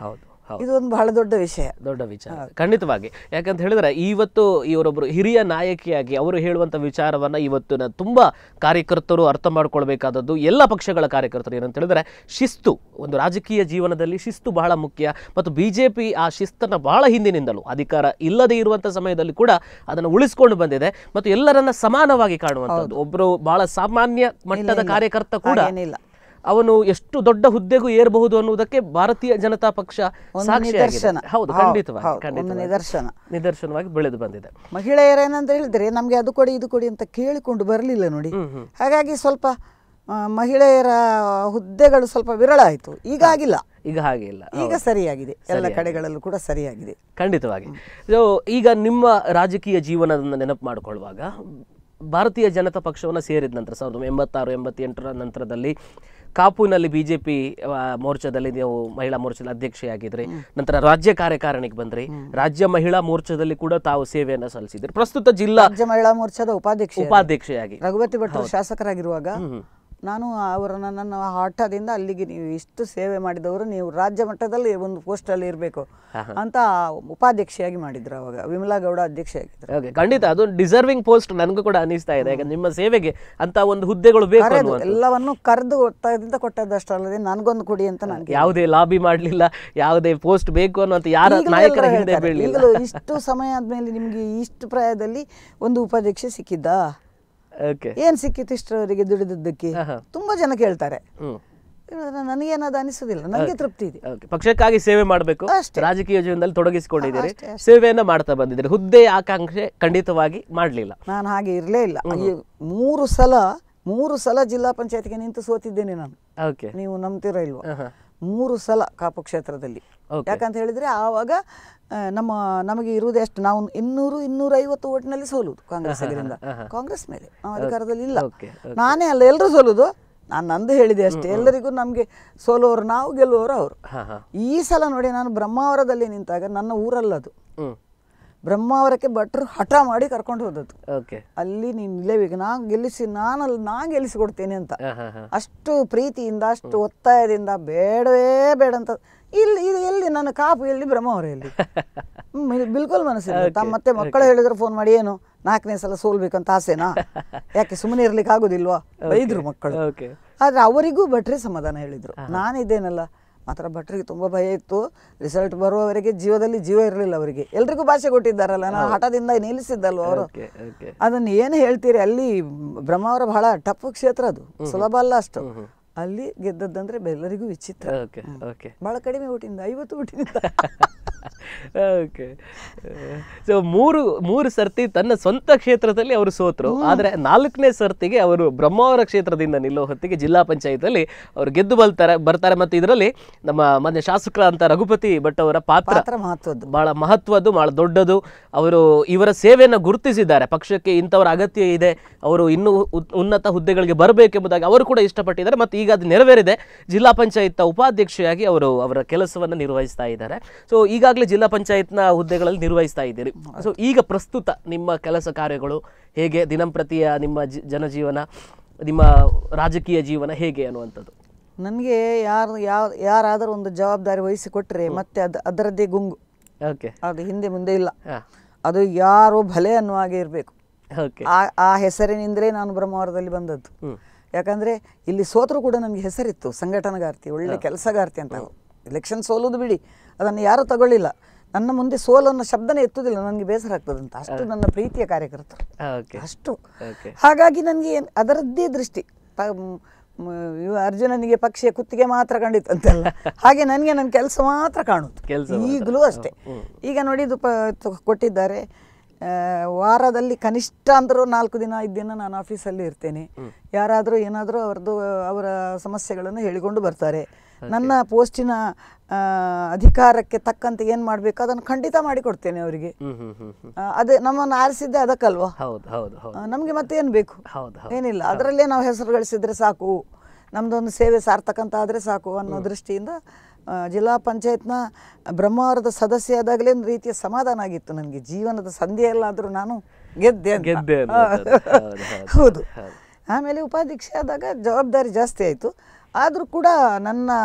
ಇದು ಒಂದು ಬಹಳ ದೊಡ್ಡ ವಿಷಯ ದೊಡ್ಡ ವಿಚಾರ ಖಂಡಿತವಾಗಿ ಯಾಕಂತ ಹೇಳಿದ್ರೆ ಇವತ್ತು ಇವರೊಬ್ಬರು ಹಿರಿಯ ನಾಯಕಿಯಾಗಿ ಅವರು ಹೇಳುವಂತ ವಿಚಾರವನ್ನ ಇವತ್ತಿನ ತುಂಬಾ ಕಾರ್ಯಕರ್ತರು ಅರ್ಥ ಮಾಡ್ಕೊಳ್ಬೇಕಾದದ್ದು ಎಲ್ಲ ಪಕ್ಷಗಳ ಕಾರ್ಯಕರ್ತರು ಏನಂತ ಹೇಳಿದ್ರೆ ಶಿಸ್ತು ಒಂದು ರಾಜಕೀಯ ಜೀವನದಲ್ಲಿ ಶಿಸ್ತು ಬಹಳ ಮುಖ್ಯ ಮತ್ತು ಬಿಜೆಪಿ ಆ ಶಿಸ್ತನ್ನ ಬಹಳ ಹಿಂದಿನಿಂದಲೂ ಅಧಿಕಾರ ಇಲ್ಲದೆ ಇರುವಂತ ಸಮಯದಲ್ಲಿ ಕೂಡ ಅದನ್ನು ಉಳಿಸ್ಕೊಂಡು ಬಂದಿದೆ ಮತ್ತು ಎಲ್ಲರನ್ನ ಸಮಾನವಾಗಿ ಕಾಣುವಂಥದ್ದು ಒಬ್ಬರು ಬಹಳ ಸಾಮಾನ್ಯ ಮಟ್ಟದ ಕಾರ್ಯಕರ್ತ ಕೂಡ ಏನಿಲ್ಲ ಅವನು ಎಷ್ಟು ದೊಡ್ಡ ಹುದ್ದೆಗೂ ಏರಬಹುದು ಅನ್ನುವುದಕ್ಕೆ ಭಾರತೀಯ ಜನತಾ ಪಕ್ಷ ಸಾಕ್ಷಿಯಾಗಿದೆ ನಿದರ್ಶನ. ಹೌದು ಹೌದು, ಖಂಡಿತವಾಗಿ ಹೌದು, ಒಂದು ಖಂಡಿತವಾಗಿ ನಿದರ್ಶನ. ನಿದರ್ಶನವಾಗಿ ಬೆಳೆದು ಬಂದಿದೆ ಮಹಿಳೆಯರೇನಂತ ಹೇಳಿದ್ರೆ ನಮಗೆ ಅದು ಕೊಡಿ ಇದು ಕೊಡಿ ಅಂತ ಕೇಳಿಕೊಂಡು ಬರಲಿಲ್ಲ ನೋಡಿ ಹ್ಮ್ ಹ್ಮ್ ಹಾಗಾಗಿ ಸ್ವಲ್ಪ ಆ, ಮಹಿಳೆಯರ ಹುದ್ದೆಗಳು ಸ್ವಲ್ಪ ವಿರಳ ಆಯಿತು ಈಗ ಆಗಿಲ್ಲ ಈಗ ಹಾಗೆ ಇಲ್ಲ ಈಗ ಸರಿಯಾಗಿದೆ ಎಲ್ಲ ಕಡೆಗಳಲ್ಲೂ ಕೂಡ ಸರಿಯಾಗಿದೆ ಖಂಡಿತವಾಗಿ ಸೊ ಈಗ ನಿಮ್ಮ ರಾಜಕೀಯ ಜೀವನದ ನೆನಪು ಮಾಡಿಕೊಳ್ಳುವಾಗ ಭಾರತೀಯ ಜನತಾ ಪಕ್ಷವನ್ನು ಸೇರಿದ ನಂತರ ಸಾವಿರದ ಒಂಬೈನೂರ ಎಂಬತ್ತಾರು ಎಂಬತ್ತೆಂಟರ ನಂತರದಲ್ಲಿ ಕಾಪುನಲ್ಲಿ ಬಿಜೆಪಿ ಮೋರ್ಚಾದಲ್ಲಿ ನೀವು ಮಹಿಳಾ ಮೋರ್ಚಾದ ಅಧ್ಯಕ್ಷೆಯಾಗಿದ್ರಿ ನಂತರ ರಾಜ್ಯ ಕಾರ್ಯಕಾರಿಣಿಗೆ ಬಂದ್ರಿ ರಾಜ್ಯ ಮಹಿಳಾ ಮೋರ್ಚಾದಲ್ಲಿ ಕೂಡ ತಾವು ಸೇವೆಯನ್ನು ಸಲ್ಲಿಸಿದ್ರಿ ಪ್ರಸ್ತುತ ಜಿಲ್ಲಾ ರಾಜ್ಯ ಮಹಿಳಾ ಮೋರ್ಚಾದ ಉಪಾಧ್ಯಕ್ಷ ಉಪಾಧ್ಯಕ್ಷೆಯಾಗಿ ರಘುಪತಿ ಭಟ್ರು ಶಾಸಕರಾಗಿರುವಾಗ ನಾನು ಅವರನ್ನ ನನ್ನ ಹಠದಿಂದ ಅಲ್ಲಿಗೆ ನೀವು ಇಷ್ಟು ಸೇವೆ ಮಾಡಿದವರು ನೀವು ರಾಜ್ಯ ಮಟ್ಟದಲ್ಲಿ ಒಂದು ಪೋಸ್ಟಲ್ಲಿ ಇರಬೇಕು ಅಂತ ಉಪಾಧ್ಯಕ್ಷೆಯಾಗಿ ಮಾಡಿದ್ರು ಅವಾಗ ವಿಮಲಾ ಗೌಡ ಅಧ್ಯಕ್ಷೆಯಾಗಿದ್ರು ಓಕೆ ಖಂಡಿತ ಅದು ಡಿಸರ್ವಿಂಗ್ ಪೋಸ್ಟ್ ನನಗೂ ಕೂಡ ಅನಿಸ್ತಾ ಇದೆ ಯಾಕಂದ್ರೆ ನಿಮ್ಮ ಸೇವೆಗೆ ಅಂತ ಒಂದು ಹುದ್ದೆಗಳು ಬೇಕು ಕರೆದು ಅನ್ನುವಂಥದ್ದು ಎಲ್ಲವನ್ನು ಕರೆದು ಒತ್ತಾಯದಿಂದ ಕೊಟ್ಟದ್ದಷ್ಟಲ್ಲದೆ ನನಗೊಂದು ಕೊಡಿ ಅಂತ ನನಗೆ ಯಾವುದೇ ಲಾಬಿ ಮಾಡಲಿಲ್ಲ ಯಾವುದೇ ಪೋಸ್ಟ್ ಬೇಕು ಅನ್ನುವಂತ ಯಾರ ಈಗಲೂ ನಾಯಕರ ಎಲ್ಲರೂ ಹಿಂದೆ ಹೇಳ್ತಾರೆ, ಬೀಳಲಿಲ್ಲ ಈಗಲೂ ಇಷ್ಟು ಸಮಯ ಆದ್ಮೇಲೆ ನಿಮ್ಗೆ ಇಷ್ಟು ಪ್ರಾಯದಲ್ಲಿ ಒಂದು ಉಪಾಧ್ಯಕ್ಷೆ ಸಿಕ್ಕಿದ್ದ ಓಕೆ ಏನ್ ಸಿಕ್ಕಿತ್ತು ಇಷ್ಟರವರೆಗೆ ದುಡಿದದ್ದಕ್ಕೆ ತುಂಬಾ ಜನ ಕೇಳ್ತಾರೆ ಹ್ಮ್ ಹೇಳಿದ್ರೆ ನನಗೇನದು ಅನಿಸೋದಿಲ್ಲ ನನಗೆ ತೃಪ್ತಿ ಇದೆ ಓಕೆ ಪಕ್ಷಕ್ಕಾಗಿ ಸೇವೆ ಮಾಡಬೇಕು ಅಷ್ಟೇ. ರಾಜಕೀಯ ಜೀವನದಲ್ಲಿ ತೊಡಗಿಸಿಕೊಂಡಿದ್ದೀರಿ ಅಷ್ಟೇ, ಸೇವೆಯನ್ನ ಮಾಡ್ತಾ ಬಂದಿದ್ದೀರಿ ಹುದ್ದೆ ಆಕಾಂಕ್ಷೆ ಖಂಡಿತವಾಗಿ ಮಾಡಲಿಲ್ಲ ನಾನು ಹಾಗೆ ಇರಲೇ ಇಲ್ಲ ಈ ಮೂರು ಸಲ ಮೂರು ಸಲ ಜಿಲ್ಲಾ ಪಂಚಾಯತ್ಗೆ ನಿಂತು ಸೋತಿದ್ದೇನೆ ನಾನು ಓಕೆ ನೀವು ನಂಬ್ತಿರೋ ಇಲ್ವಾ ಮೂರು ಸಲ ಕಾಪು ಕ್ಷೇತ್ರದಲ್ಲಿ Okay. ಯಾಕಂತ ಹೇಳಿದ್ರೆ ಆವಾಗ ಆ, ನಮ್ಮ ನಮಗೆ ಇರುವುದು ಎಷ್ಟು ನಾವು ಇನ್ನೂರು ಇನ್ನೂರ ಐವತ್ತು ಓಟಿನಲ್ಲಿ ಸೋಲುದು ಕಾಂಗ್ರೆಸ್ ಅದರಿಂದ ಕಾಂಗ್ರೆಸ್ ಮೇಲೆ ನಾವು ಅಧಿಕಾರದಲ್ಲಿ ಇಲ್ಲ Okay, ನಾನೇ ಅಲ್ಲ ಎಲ್ಲರೂ ಸೋಲುದು ನಾನು ನಂದು ಹೇಳಿದೆ ಅಷ್ಟೇ ಎಲ್ಲರಿಗೂ ನಮಗೆ ಸೋಲುವವರು ನಾವು ಗೆಲ್ಲುವವರು ಅವರು ಹಾ ಹಾ ಈ ಸಲ ನೋಡಿ ನಾನು ಬ್ರಹ್ಮಾವರದಲ್ಲಿ ನಿಂತಾಗ ನನ್ನ ಊರಲ್ಲದು ಹ್ಮ್ ಬ್ರಹ್ಮಾವರಕ್ಕೆ ಭಟ್ರು ಹಠ ಮಾಡಿ ಕರ್ಕೊಂಡು ಹೋದದ್ದು ಓಕೆ ಅಲ್ಲಿ ನೀನು ನಿಲ್ಲಬೇಕು ನಾನು ಗೆಲ್ಲಿಸಿ ನಾನಲ್ಲಿ ನಾ ಗೆಲ್ಲಿಸಿಕೊಡ್ತೇನೆ ಅಂತ ಹಾ ಹಾ ಹಾ ಅಷ್ಟು ಪ್ರೀತಿಯಿಂದ ಅಷ್ಟು ಒತ್ತಾಯದಿಂದ ಬೇಡವೇ ಬೇಡ ಅಂತ ಇಲ್ಲಿ ಇದು ಎಲ್ಲಿ ನನ್ನ ಕಾಪು ಎಲ್ಲಿ ಬ್ರಹ್ಮಾವರ ಎಲ್ಲಿ ಹ್ಮ್, ಇದು ಬಿಲ್ಕುಲ್ ಮನಸ್ಸಿಲ್ಲ ತಮ್ಮ ಮತ್ತೆ ಮಕ್ಕಳು ಹೇಳಿದ್ರು ಫೋನ್ ಮಾಡಿ ಏನು ನಾಲ್ಕನೇ ಸಲ ಸೋಲ್ಬೇಕಂತ ಆಸೆನಾ ಯಾಕೆ ಸುಮ್ಮನೆ ಇರ್ಲಿಕ್ಕೆ ಆಗುದಿಲ್ವಾ ಬೈದ್ರು ಮಕ್ಕಳು ಓಕೆ ಆದ್ರೆ ಅವರಿಗೂ ಭಟ್ರೆ ಸಮಾಧಾನ ಹೇಳಿದ್ರು ನಾನಿದ್ದೇನಲ್ಲ ಮಾತ್ರ ಭಟ್ರಿಗೆ ತುಂಬಾ ಭಯ ಇತ್ತು ರಿಸಲ್ಟ್ ಬರುವವರೆಗೆ ಜೀವದಲ್ಲಿ ಜೀವ ಇರಲಿಲ್ಲ ಅವರಿಗೆ ಎಲ್ರಿಗೂ ಭಾಷೆ ಕೊಟ್ಟಿದ್ದಾರಲ್ಲ ನಾನು ಹಠದಿಂದ ನಿಲ್ಲಿಸಿದ್ದಲ್ವ ಅವರು ಓಕೆ ಓಕೆ ಅದನ್ನು ಏನು ಹೇಳ್ತೀರಿ ಅಲ್ಲಿ ಬ್ರಹ್ಮಾವರ ಬಹಳ ಟಫ್ ಕ್ಷೇತ್ರ ಅದು ಸುಲಭ ಅಲ್ಲ ಅಷ್ಟು ಅಲ್ಲಿ ಗೆದ್ದದ್ದಂದ್ರೆ ಎಲ್ಲರಿಗೂ ವಿಚಿತ್ರ ಓಕೆ ಓಕೆ ಬಹಳ ಕಡಿಮೆ ಊಟಿಂದ ಐವತ್ತು ಊಟಿನಿಂದ ಓಕೆ ಸೊ ಮೂರು ಮೂರು ಸರ್ತಿ ತನ್ನ ಸ್ವಂತ ಕ್ಷೇತ್ರದಲ್ಲಿ ಅವರು ಸೋತರು ಆದ್ರೆ ನಾಲ್ಕನೇ ಸರ್ತಿಗೆ ಅವರು ಬ್ರಹ್ಮಾವರ ಕ್ಷೇತ್ರದಿಂದ ನಿಲ್ಲೋ ಹೊತ್ತಿಗೆ ಜಿಲ್ಲಾ ಪಂಚಾಯತಲ್ಲಿ ಅವರು ಗೆದ್ದು ಬರ್ತಾರೆ ಬರ್ತಾರೆ ಮತ್ತು ಇದರಲ್ಲಿ ನಮ್ಮ ಮೊನ್ನೆ ಶಾಸಕರಾದಂಥ ರಘುಪತಿ ಭಟ್ ಅವರ ಪಾತ್ರ ಪಾತ್ರ ಮಹತ್ವದ್ದು ಬಹಳ ಮಹತ್ವದ್ದು ಬಹಳ ದೊಡ್ಡದು ಅವರು ಇವರ ಸೇವೆಯನ್ನು ಗುರುತಿಸಿದ್ದಾರೆ ಪಕ್ಷಕ್ಕೆ ಇಂಥವರ ಅಗತ್ಯ ಇದೆ ಅವರು ಇನ್ನೂ ಉತ್- ಉನ್ನತ ಹುದ್ದೆಗಳಿಗೆ ಬರಬೇಕೆಂಬುದಾಗಿ ಅವರು ಕೂಡ ಇಷ್ಟಪಟ್ಟಿದ್ದಾರೆ ಮತ್ತು ಈಗ ಅದು ನೆರವೇರಿದೆ ಜಿಲ್ಲಾ ಪಂಚಾಯತ್ ಉಪಾಧ್ಯಕ್ಷೆಯಾಗಿ ಅವರು ಅವರ ಕೆಲಸವನ್ನು ನಿರ್ವಹಿಸ್ತಾ ಇದ್ದಾರೆ ಸೊ ಈಗಾಗಲೇ ಜಿಲ್ಲಾ ಪಂಚಾಯತ್ನ ಹುದ್ದೆಗಳಲ್ಲಿ ನಿರ್ವಹಿಸ್ತಾ ಇದ್ದೀರಿ ಸೊ ಈಗ ಪ್ರಸ್ತುತ ನಿಮ್ಮ ಕೆಲಸ ಕಾರ್ಯಗಳು ಹೇಗೆ ದಿನಂಪ್ರತಿಯ ನಿಮ್ಮ ಜಿ- ಜನಜೀವನ ನಿಮ್ಮ ರಾಜಕೀಯ ಜೀವನ ಹೇಗೆ ಅನ್ನುವಂಥದ್ದು ನನಗೆ ಯಾರು ಯಾವ ಯಾರಾದರೂ ಒಂದು ಜವಾಬ್ದಾರಿ ವಹಿಸಿ ಕೊಟ್ಟರೆ ಮತ್ತೆ ಅದು ಅದರದ್ದೇ ಗುಂಗು ಓಕೆ ಅದು ಹಿಂದೆ ಮುಂದೆ ಇಲ್ಲ ಹಾಂ ಅದು ಯಾರೋ ಭಲೆ ಅನ್ನುವ ಹಾಗೆ ಇರಬೇಕು ಓಕೆ ಆ ಆ ಹೆಸರಿನಿಂದಲೇ ನಾನು ಬ್ರಹ್ಮಾವರದಲ್ಲಿ ಬಂದದ್ದು ಹ್ಮ್. ಯಾಕಂದ್ರೆ ಇಲ್ಲಿ ಸೋತರು ಕೂಡ ನನಗೆ ಹೆಸರಿತ್ತು ಸಂಘಟನಗಾರ್ತಿ ಒಳ್ಳೆ ಕೆಲಸಗಾರ್ತಿ ಅಂತ ಎಲೆಕ್ಷನ್ ಸೋಲುದು ಬಿಡಿ ಅದನ್ನು ಯಾರು ತಗೊಳ್ಳಿಲ್ಲ ನನ್ನ ಮುಂದೆ ಸೋಲು ಅನ್ನೋ ಶಬ್ದನೇ ಎತ್ತುದಿಲ್ಲ ನನಗೆ ಬೇಸರ ಆಗ್ತದಂತ ಅಷ್ಟು ನನ್ನ ಪ್ರೀತಿಯ ಕಾರ್ಯಕರ್ತರು ಓಕೆ ಅಷ್ಟು ಓಕೆ ಹಾಗಾಗಿ ನನಗೆ ಏನ್- ಅದರದ್ದೇ ದೃಷ್ಟಿ ಪ- ಮ್- ಮ್- ಇವ ಅರ್ಜುನನಿಗೆ ಪಕ್ಷಿಯ ಕುತ್ತಿಗೆ ಮಾತ್ರ ಕಂಡಿತ್ತಂತೆಲ್ಲ ಹಾಗೆ ನನಗೆ ನನ್ನ ಕೆಲಸ ಮಾತ್ರ ಕಾಣುದು ಕೆಲ್ಸ ಈಗಲೂ ಅಷ್ಟೇ ಈಗ ನೋಡಿ ಇದು ಪ ತ- ಕೊಟ್ಟಿದ್ದಾರೆ ಆ, ವಾರದಲ್ಲಿ ಕನಿಷ್ಠ ಅಂದರೂ ನಾಲ್ಕು ದಿನ ಐದು ದಿನ ನಾನು ಆಫೀಸಲ್ಲಿ ಇರ್ತೇನೆ ಯಾರಾದರೂ ಏನಾದರೂ ಅವ್ರದ್ದು ಅವರ ಸಮಸ್ಯೆಗಳನ್ನು ಹೇಳಿಕೊಂಡು ಬರ್ತಾರೆ ನನ್ನ ಪೋಸ್ಟಿನ ಆ, ಅಧಿಕಾರಕ್ಕೆ ತಕ್ಕಂತೆ ಏನು ಮಾಡಬೇಕು ಅದನ್ನು ಖಂಡಿತ ಮಾಡಿಕೊಡ್ತೇನೆ ಅವರಿಗೆ ಹ್ಮ್ ಹ್ಮ್ ಹ್ಮ್ ಹ್ಮ್ ಆ, ಅದೇ ನಮ್ಮನ್ನು ಆರಿಸಿದ್ದೆ ಅದಕ್ಕಲ್ವಾ ಹೌದು ಹೌದು ಹೌದು ನಮಗೆ ಮತ್ತೇನು ಬೇಕು ಹೌದು ಹೌದು ಏನಿಲ್ಲ ಅದರಲ್ಲೇ ನಾವು ಹೆಸರು ಗಳಿಸಿದ್ರೆ ಸಾಕು ನಮ್ದೊಂದು ಸೇವೆ ಸಾರ್ಥಕ ಅಂತ ಆದರೆ ಸಾಕು ಅನ್ನೋ ದೃಷ್ಟಿಯಿಂದ ಆ, ಜಿಲ್ಲಾ ಪಂಚಾಯತ್ನ ಬ್ರಹ್ಮಾವರದ ಸದಸ್ಯ ಆದಾಗಲೇ ಒಂದು ರೀತಿಯ ಸಮಾಧಾನ ಆಗಿತ್ತು ನನಗೆ ಜೀವನದ ಸಂಧಿಯಲ್ಲಾದರೂ ನಾನು ಗೆದ್ದೆ ಅಂತ. ಗೆದ್ದೆ ಆ, ಅನ್ನೋದು. ಹೌದು, ಹೌದು, ಹೌದು ಹೌದು. ಆಮೇಲೆ ಉಪಾಧ್ಯಕ್ಷೆ ಆದಾಗ ಜವಾಬ್ದಾರಿ ಜಾಸ್ತಿ ಆಯಿತು ಆದರೂ ಕೂಡ ನನ್ನ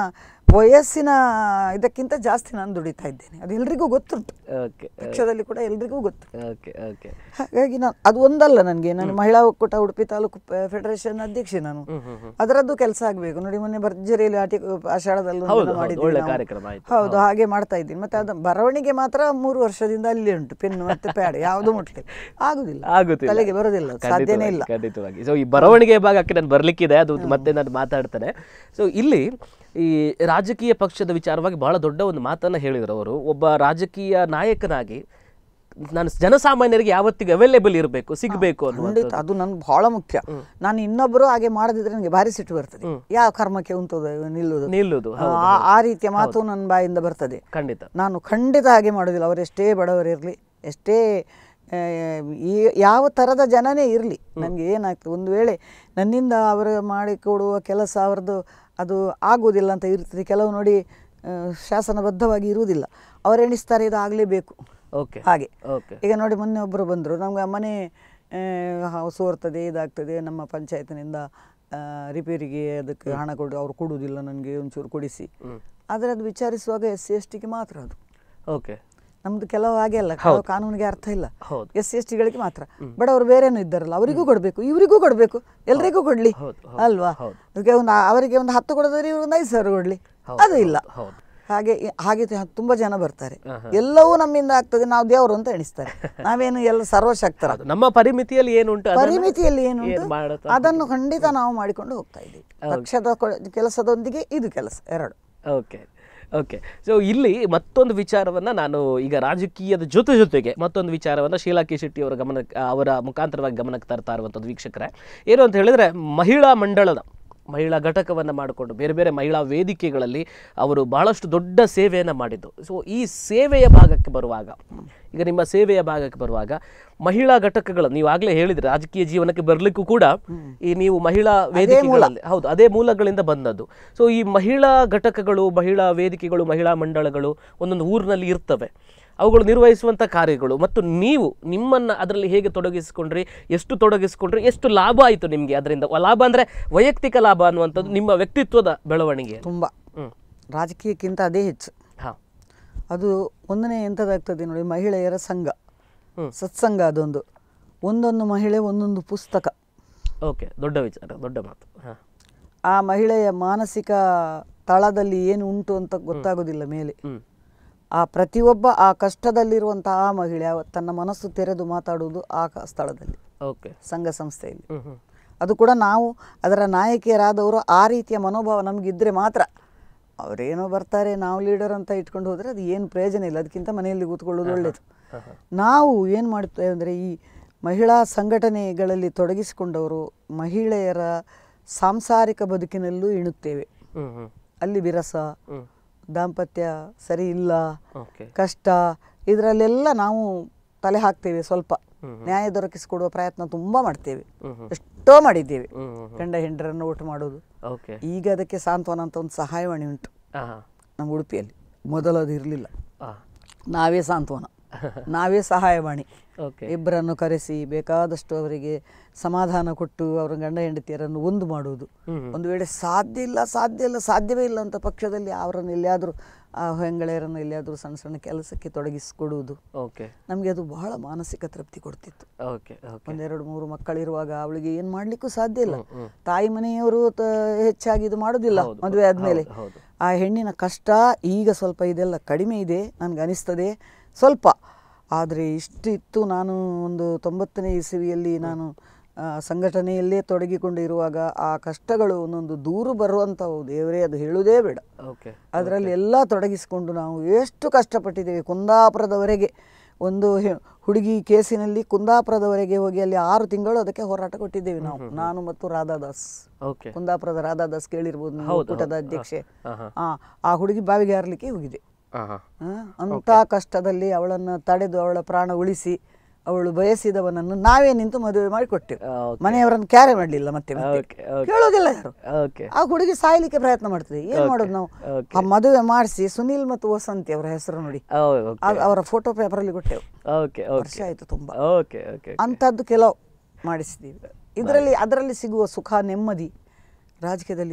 ವಯಸ್ಸಿನ ಇದಕ್ಕಿಂತ ಜಾಸ್ತಿ ನಾನು ದುಡಿತಾ ಇದ್ದೇನೆ ಅದು ಎಲ್ರಿಗೂ ಗೊತ್ತುಂಟು ಓಕೆ ಪಕ್ಷದಲ್ಲಿ ಕೂಡ ಎಲ್ರಿಗೂ ಗೊತ್ತು ಓಕೆ ಓಕೆ ಹಾಗಾಗಿ ನಾನು ಅದು ಒಂದಲ್ಲ ನನಗೆ ನಾನು ಮಹಿಳಾ ಒಕ್ಕೂಟ ಉಡುಪಿ ತಾಲೂಕು ಪ- ಫೆಡರೇಷನ್ ಅಧ್ಯಕ್ಷೆ ನಾನು ಹ್ಮ್ ಹ್ಮ್ ಹ್ಮ್ ಅದರದ್ದು ಕೆಲಸ ಆಗಬೇಕು ನೋಡಿ ಮೊನ್ನೆ ಭರ್ಜರಿಯಲ್ಲಿ ಆಟಿ ಆಷಾಢದಲ್ಲಿ ಒಂದು ಹೌದು, ದಿನ ಹೌದು, ಮಾಡಿದ್ದೀವಿ ಒಳ್ಳೆ ನಾವು. ಕಾರ್ಯಕ್ರಮ ಆಯ್ತು. ಹೌದು ಹಾಗೆ ಮಾಡ್ತಾ ಇದ್ದೀನಿ ಮತ್ತೆ ಅದು ಬರವಣಿಗೆ ಮಾತ್ರ ಮೂರು ವರ್ಷದಿಂದ ಅಲ್ಲಿ ಉಂಟು ಪೆನ್ ಮತ್ತೆ ಪ್ಯಾಡ್ ಯಾವುದು ಮುಟ್ಲಿ ಆಗುದಿಲ್ಲ ಆಗುತ್ತಿಲ್ಲ ತಲೆಗೆ ಬರೋದಿಲ್ಲ ಸಾಧ್ಯನೇ ಇಲ್ಲ ಖಂಡಿತವಾಗಿ ಸೊ ಈ ಬರವಣಿಗೆ ಭಾಗಕ್ಕೆ ನಾನು ಬರ್ಲಿಕ್ಕಿದೆ ಅದು ಮತ್ತೆ ನಾನು ಮಾತಾಡ್ತೇನೆ ಸೊ ಇಲ್ಲಿ ಈ ರಾಜಕೀಯ ಪಕ್ಷದ ವಿಚಾರವಾಗಿ ಬಹಳ ದೊಡ್ಡ ಒಂದು ಮಾತನ್ನ ಹೇಳಿದ್ರು ಅವರು ಒಬ್ಬ ರಾಜಕೀಯ ನಾಯಕನಾಗಿ ನಾನು ಜನಸಾಮಾನ್ಯರಿಗೆ ಯಾವತ್ತಿಗೂ ಅವೈಲೇಬಲ್ ಇರಬೇಕು ಸಿಗಬೇಕು ಅನ್ನುವಂಥ ಖಂಡಿತ ಅದು ನನ್ಗೆ ಬಹಳ ಮುಖ್ಯ ನಾನು ಇನ್ನೊಬ್ಬರು ಹಾಗೆ ಮಾಡದಿದ್ರೆ ನನಗೆ ಭಾರಿ ಸಿಟ್ಟು ಬರ್ತದೆ ಯಾವ ಕರ್ಮಕ್ಕೆ ಉಂಟದ ನಿಲ್ಲುವುದು ನಿಲ್ಲುದು ಆ ಆ ರೀತಿಯ ಮಾತು ನನ್ನ ಬಾಯಿಂದ ಬರ್ತದೆ ಖಂಡಿತ ನಾನು ಖಂಡಿತ ಹಾಗೆ ಮಾಡೋದಿಲ್ಲ ಅವರು ಎಷ್ಟೇ ಬಡವರಿರಲಿ ಎಷ್ಟೇ ಆ, ಈ ಯಾವ ಥರದ ಜನನೇ ಇರಲಿ ನನಗೆ ಏನಾಗ್ತದೆ ಒಂದು ವೇಳೆ ನನ್ನಿಂದ ಅವರು ಮಾಡಿಕೊಡುವ ಕೆಲಸ ಅವ್ರದ್ದು ಅದು ಆಗುವುದಿಲ್ಲ ಅಂತ ಇರ್ತದೆ ಕೆಲವು ನೋಡಿ ಆ, ಶಾಸನಬದ್ಧವಾಗಿ ಇರುವುದಿಲ್ಲ ಅವರು ಎಣಿಸ್ತಾರೆ ಇದು ಆಗಲೇಬೇಕು ಓಕೆ ಹಾಗೆ ಓಕೆ ಈಗ ನೋಡಿ ಮೊನ್ನೆ ಒಬ್ಬರು ಬಂದರು ನಮ್ಗೆ ಮನೆ ಆ, ಸೋರ್ತದೆ ಇದಾಗ್ತದೆ ನಮ್ಮ ಪಂಚಾಯತ್ನಿಂದ ಆ, ರಿಪೇರಿಗೆ ಅದಕ್ಕೆ ಹಣ ಕೊಡು ಅವ್ರು ಕೊಡುವುದಿಲ್ಲ ನನಗೆ ಒಂಚೂರು ಕೊಡಿಸಿ ಆದರೆ ಅದು ವಿಚಾರಿಸುವಾಗ ಎಸ್ ಸಿ ಎಸ್ ಟಿಗೆ ಮಾತ್ರ ಅದು ಓಕೆ ನಮ್ದು ಕೆಲವು ಹಾಗೆ ಅಲ್ಲ ಕೆಲವು ಕಾನೂನಿಗೆ ಅರ್ಥ ಇಲ್ಲ ಹೌದು. ಎಸ್ ಸಿ ಎಸ್ ಟಿಗಳಿಗೆ ಮಾತ್ರ ಬಡವರು ಬೇರೆನೂ ಇದ್ದಾರಲ್ಲ ಅವರಿಗೂ ಕೊಡಬೇಕು ಇವರಿಗೂ ಕೊಡಬೇಕು ಎಲ್ರಿಗೂ ಕೊಡ್ಲಿ ಹೌದು, ಅಲ್ವಾ ಹೌದು. ಅದಕ್ಕೆ ಒಂದು ಅವರಿಗೆ ಒಂದು ಹತ್ತು ಕೊಡೋದ್ರೆ ಇವರು ಒಂದು ಐದು ಸಾವಿರ ಕೊಡ್ಲಿ ಅದು ಇಲ್ಲ ಹೌದು ಹಾಗೆ ಹಾಗೆ ತ- ತುಂಬಾ ಜನ ಬರ್ತಾರೆ ಎಲ್ಲವೂ ನಮ್ಮಿಂದ ಆಗ್ತದೆ ನಾವು ದೇವರು ಅಂತ ಎಣಿಸ್ತಾರೆ ನಾವೇನು ಎಲ್ಲ ಸರ್ವಶಕ್ತರ ಅದು ನಮ್ಮ ಪರಿಮಿತಿಯಲ್ಲಿ ಏನುಂಟು ಅದನ್ನ ಪರಿಮಿತಿಯಲ್ಲಿ ಏನು ಏನ್ ಮಾಡುತ್ತೋ ಅದನ್ನು ಖಂಡಿತ ನಾವು ಮಾಡಿಕೊಂಡು ಹೋಗ್ತಾ ಇದ್ದೀವಿ ಪಕ್ಷದ ಕೊ- ಕೆಲಸದೊಂದಿಗೆ ಇದು ಕೆಲಸ ಎರಡು ಓಕೆ ಓಕೆ ಸೊ ಇಲ್ಲಿ ಮತ್ತೊಂದು ವಿಚಾರವನ್ನ ನಾನು ಈಗ ರಾಜಕೀಯದ ಜೊತೆ ಜೊತೆಗೆ ಮತ್ತೊಂದು ವಿಚಾರವನ್ನ ಶೀಲಾ ಕೆ ಶೆಟ್ಟಿ ಅವರ ಗಮನ ಅವರ ಮುಖಾಂತರವಾಗಿ ಗಮನಕ್ಕೆ ತರ್ತಾ ಇರುವಂಥದ್ದು ವೀಕ್ಷಕರೇ ಏನು ಅಂತ ಹೇಳಿದ್ರೆ ಮಹಿಳಾ ಮಂಡಳದ ಮಹಿಳಾ ಘಟಕವನ್ನು ಮಾಡಿಕೊಂಡು ಬೇರೆ ಬೇರೆ ಮಹಿಳಾ ವೇದಿಕೆಗಳಲ್ಲಿ ಅವರು ಬಹಳಷ್ಟು ದೊಡ್ಡ ಸೇವೆಯನ್ನು ಮಾಡಿದ್ದು ಸೊ ಈ ಸೇವೆಯ ಭಾಗಕ್ಕೆ ಬರುವಾಗ ಈಗ ನಿಮ್ಮ ಸೇವೆಯ ಭಾಗಕ್ಕೆ ಬರುವಾಗ ಮಹಿಳಾ ಘಟಕಗಳು ನೀವು ಆಗಲೇ ಹೇಳಿದ್ರೆ ರಾಜಕೀಯ ಜೀವನಕ್ಕೆ ಬರಲಿಕ್ಕೂ ಕೂಡ ಈ ನೀವು ಮಹಿಳಾ ವೇದಿಕೆಗಳಲ್ಲಿ ಹೌದು ಅದೇ ಮೂಲಗಳಿಂದ ಬಂದದ್ದು ಸೊ ಈ ಮಹಿಳಾ ಘಟಕಗಳು ಮಹಿಳಾ ವೇದಿಕೆಗಳು ಮಹಿಳಾ ಮಂಡಳಗಳು ಒಂದೊಂದು ಊರಿನಲ್ಲಿ ಇರ್ತವೆ ಅವುಗಳು ನಿರ್ವಹಿಸುವಂಥ ಕಾರ್ಯಗಳು ಮತ್ತು ನೀವು ನಿಮ್ಮನ್ನು ಅದರಲ್ಲಿ ಹೇಗೆ ತೊಡಗಿಸಿಕೊಂಡ್ರಿ ಎಷ್ಟು ತೊಡಗಿಸಿಕೊಂಡ್ರಿ ಎಷ್ಟು ಲಾಭ ಆಯಿತು ನಿಮಗೆ ಅದರಿಂದ ಲಾಭ ಅಂದರೆ ವೈಯಕ್ತಿಕ ಲಾಭ ಅನ್ನುವಂಥದ್ದು ನಿಮ್ಮ ವ್ಯಕ್ತಿತ್ವದ ಬೆಳವಣಿಗೆ ತುಂಬ ಹ್ಞೂ ರಾಜಕೀಯಕ್ಕಿಂತ ಅದೇ ಹೆಚ್ಚು ಹಾಂ ಅದು ಒಂದನೇ ಎಂಥದ್ದಾಗ್ತದೆ ನೋಡಿ ಮಹಿಳೆಯರ ಸಂಘ ಹ್ಮ್. ಸತ್ಸಂಗ ಅದೊಂದು ಒಂದೊಂದು ಮಹಿಳೆ ಒಂದೊಂದು ಪುಸ್ತಕ ಓಕೆ ದೊಡ್ಡ ವಿಚಾರ ದೊಡ್ಡ ಮಾತು ಹಾಂ ಆ ಮಹಿಳೆಯ ಮಾನಸಿಕ ತಳದಲ್ಲಿ ಏನು ಉಂಟು ಅಂತ ಗೊತ್ತಾಗೋದಿಲ್ಲ ಮೇಲೆ ಹ್ಞೂ ಆ ಪ್ರತಿಯೊಬ್ಬ ಆ ಕಷ್ಟದಲ್ಲಿರುವಂತಹ ಆ ಮಹಿಳೆ ಅವ- ತನ್ನ ಮನಸ್ಸು ತೆರೆದು ಮಾತಾಡುವುದು ಆ ಕ- ಸ್ಥಳದಲ್ಲಿ ಓಕೆ ಸಂಘ ಸಂಸ್ಥೆಯಲ್ಲಿ ಹ್ಞೂ ಹ್ಞೂ ಅದು ಕೂಡ ನಾವು ಅದರ ನಾಯಕಿಯರಾದವರು ಆ ರೀತಿಯ ಮನೋಭಾವ ನಮಗಿದ್ರೆ ಮಾತ್ರ ಅವರೇನೋ ಬರ್ತಾರೆ ನಾವು ಲೀಡರ್ ಅಂತ ಇಟ್ಕೊಂಡು ಹೋದರೆ ಅದು ಏನು ಪ್ರಯೋಜನ ಇಲ್ಲ ಅದಕ್ಕಿಂತ ಮನೆಯಲ್ಲಿ ಕೂತ್ಕೊಳ್ಳೋದು ಒಳ್ಳೆಯದು ನಾವು ಏನು ಮಾಡುತ್ತೇವೆ ಅಂದರೆ ಈ ಮಹಿಳಾ ಸಂಘಟನೆಗಳಲ್ಲಿ ತೊಡಗಿಸಿಕೊಂಡವರು ಮಹಿಳೆಯರ ಸಾಂಸಾರಿಕ ಬದುಕಿನಲ್ಲೂ ಇಣುತ್ತೇವೆ ಹ್ಞೂ ಹ್ಞೂ ಅಲ್ಲಿ ವಿರಸ ಹ್ಞೂ ದಾಂಪತ್ಯ ಸರಿ ಇಲ್ಲ ಓಕೆ ಕಷ್ಟ ಇದರಲ್ಲೆಲ್ಲ ನಾವು ತಲೆ ಹಾಕ್ತೇವೆ ಸ್ವಲ್ಪ ಹ್ಮ್ ನ್ಯಾಯ ದೊರಕಿಸಿಕೊಡುವ ಪ್ರಯತ್ನ ತುಂಬ ಮಾಡ್ತೇವೆ ಹ್ಮ್ ಹ್ಮ್. ಎಷ್ಟೋ ಮಾಡಿದ್ದೇವೆ ಹ್ಞೂ ಹ್ಞೂ ಗಂಡ ಹೆಂಡರನ್ನು ಒಟ್ಟು ಮಾಡೋದು ಓಕೆ ಈಗ ಅದಕ್ಕೆ ಸಾಂತ್ವನ ಅಂತ ಒಂದು ಸಹಾಯವಾಣಿ ಉಂಟು ಹಾಂ ಹಾಂ ನಮ್ಮ ಉಡುಪಿಯಲ್ಲಿ ಮೊದಲು ಅದು ಇರಲಿಲ್ಲ ಹಾಂ ನಾವೇ ಸಾಂತ್ವನ ನಾವೇ ಸಹಾಯವಾಣಿ ಓಕೆ ಇಬ್ಬರನ್ನು ಕರೆಸಿ ಬೇಕಾದಷ್ಟು ಅವರಿಗೆ ಸಮಾಧಾನ ಕೊಟ್ಟು ಅವರ ಗಂಡ ಹೆಂಡತಿಯರನ್ನು ಒಂದು ಮಾಡುವುದು ಹ್ಮ್. ಒಂದು ವೇಳೆ ಸಾಧ್ಯ ಇಲ್ಲ ಸಾಧ್ಯ ಇಲ್ಲ ಸಾಧ್ಯವೇ ಇಲ್ಲ ಅಂತ ಪಕ್ಷದಲ್ಲಿ ಅವರನ್ನು ಎಲ್ಲಿಯಾದರೂ ಆ ಹೆಂಗಳೆಯರನ್ನು ಎಲ್ಲಿಯಾದರೂ ಸಣ್ಣ ಸಣ್ಣ ಕೆಲಸಕ್ಕೆ ತೊಡಗಿಸಿಕೊಡುವುದು ಓಕೆ ನಮಗೆ ಅದು ಬಹಳ ಮಾನಸಿಕ ತೃಪ್ತಿ ಕೊಡ್ತಿತ್ತು ಓಕೆ ಓಕೆ ಒಂದೆರಡು ಮೂರು ಮಕ್ಕಳಿರುವಾಗ ಅವಳಿಗೆ ಏನು ಮಾಡಲಿಕ್ಕೂ ಸಾಧ್ಯ ಇಲ್ಲ ತಾಯಿ ಮನೆಯವರು ತ- ಹೆಚ್ಚಾಗಿ ಇದು ಮಾಡೋದಿಲ್ಲ ಮದುವೆ ಆದಮೇಲೆ ಹೌದು. ಆ ಹೆಣ್ಣಿನ ಕಷ್ಟ ಈಗ ಸ್ವಲ್ಪ ಇದೆಲ್ಲ ಕಡಿಮೆ ಇದೆ ನನಗೆ ಅನಿಸ್ತದೆ ಸ್ವಲ್ಪ ಆದರೆ ಇಷ್ಟಿತ್ತು ನಾನು ಒಂದು ತೊಂಬತ್ತನೇ ಇಸವಿಯಲ್ಲಿ ನಾನು ಆ, ಸಂಘಟನೆಯಲ್ಲೇ ತೊಡಗಿಕೊಂಡು ಇರುವಾಗ ಆ ಕಷ್ಟಗಳು ಒಂದೊಂದು ದೂರು ಬರುವಂಥವು ದೇವರೇ ಅದು ಹೇಳುವುದೇ ಬೇಡ ಓಕೆ ಅದರಲ್ಲಿ ಎಲ್ಲ ತೊಡಗಿಸಿಕೊಂಡು ನಾವು ಎಷ್ಟು ಕಷ್ಟಪಟ್ಟಿದ್ದೇವೆ ಕುಂದಾಪುರದವರೆಗೆ ಒಂದು ಹೆ- ಹುಡುಗಿ ಕೇಸಿನಲ್ಲಿ ಕುಂದಾಪುರದವರೆಗೆ ಹೋಗಿ ಅಲ್ಲಿ ಆರು ತಿಂಗಳು ಅದಕ್ಕೆ ಹೋರಾಟ ಕೊಟ್ಟಿದ್ದೇವೆ ನಾವು ನಾನು ಮತ್ತು ರಾಧಾದಾಸ್ ಓಕೆ ಕುಂದಾಪುರದ ರಾಧಾದಾಸ್ ಕೇಳಿರ್ಬೋದು ನೀವು ಹೌದು, ಒಕ್ಕೂಟದ ಹೌದು. ಅಧ್ಯಕ್ಷೆ ಹಾಂ ಹಾಂ ಆ ಆ ಹುಡುಗಿ ಬಾವಿಗೆ ಹಾರಲಿಕ್ಕೆ ಹೋಗಿದೆ ಹಾಂ ಹಾಂ ಆ, ಅಂಥ ಕಷ್ಟದಲ್ಲಿ ಅವಳನ್ನು ತಡೆದು ಅವಳ ಪ್ರಾಣ ಉಳಿಸಿ ಅವಳು ಬಯಸಿದವನನ್ನು ನಾವೇ ನಿಂತು ಮದುವೆ ಮಾಡಿ ಕೊಟ್ಟೆವು ಓಕೆ ಮನೆಯವರನ್ನು ಕ್ಯಾರೆ ಮಾಡಲಿಲ್ಲ ಮತ್ತೆ ಮತ್ತೆ. ಓಕೆ ಓಕೆ ಕೇಳೋದಿಲ್ಲ ಯಾರು ಓಕೆ ಆ ಹುಡುಗಿ ಸಾಯ್ಲಿಕ್ಕೆ ಪ್ರಯತ್ನ ಮಾಡ್ತದೆ ಏನ್ ಮಾಡೋದು ನಾವು ಓಕೆ. ಆ ಮದುವೆ ಮಾಡಿಸಿ ಸುನಿಲ್ ಮತ್ತು ವಸಂತಿ ಅವರ ಹೆಸರು ನೋಡಿ ಓಕೆ ಆ- ಅವರ ಫೋಟೋ ಪೇಪರಲ್ಲಿ ಕೊಟ್ಟೆವು ಓಕೆ ವರ್ಷ ಓಕೆ ಆಯ್ತು ತುಂಬಾ ಓಕೆ ಓಕೆ ಅಂಥದ್ದು ಕೆಲವು ಮಾಡಿಸಿದ್ದೀವಿ ಇದರಲ್ಲಿ ಅದರಲ್ಲಿ ಸಿಗುವ ಸುಖ ನೆಮ್ಮದಿ ರಾಜಕೀಯದಲ್ಲಿ ಇಲ್ಲ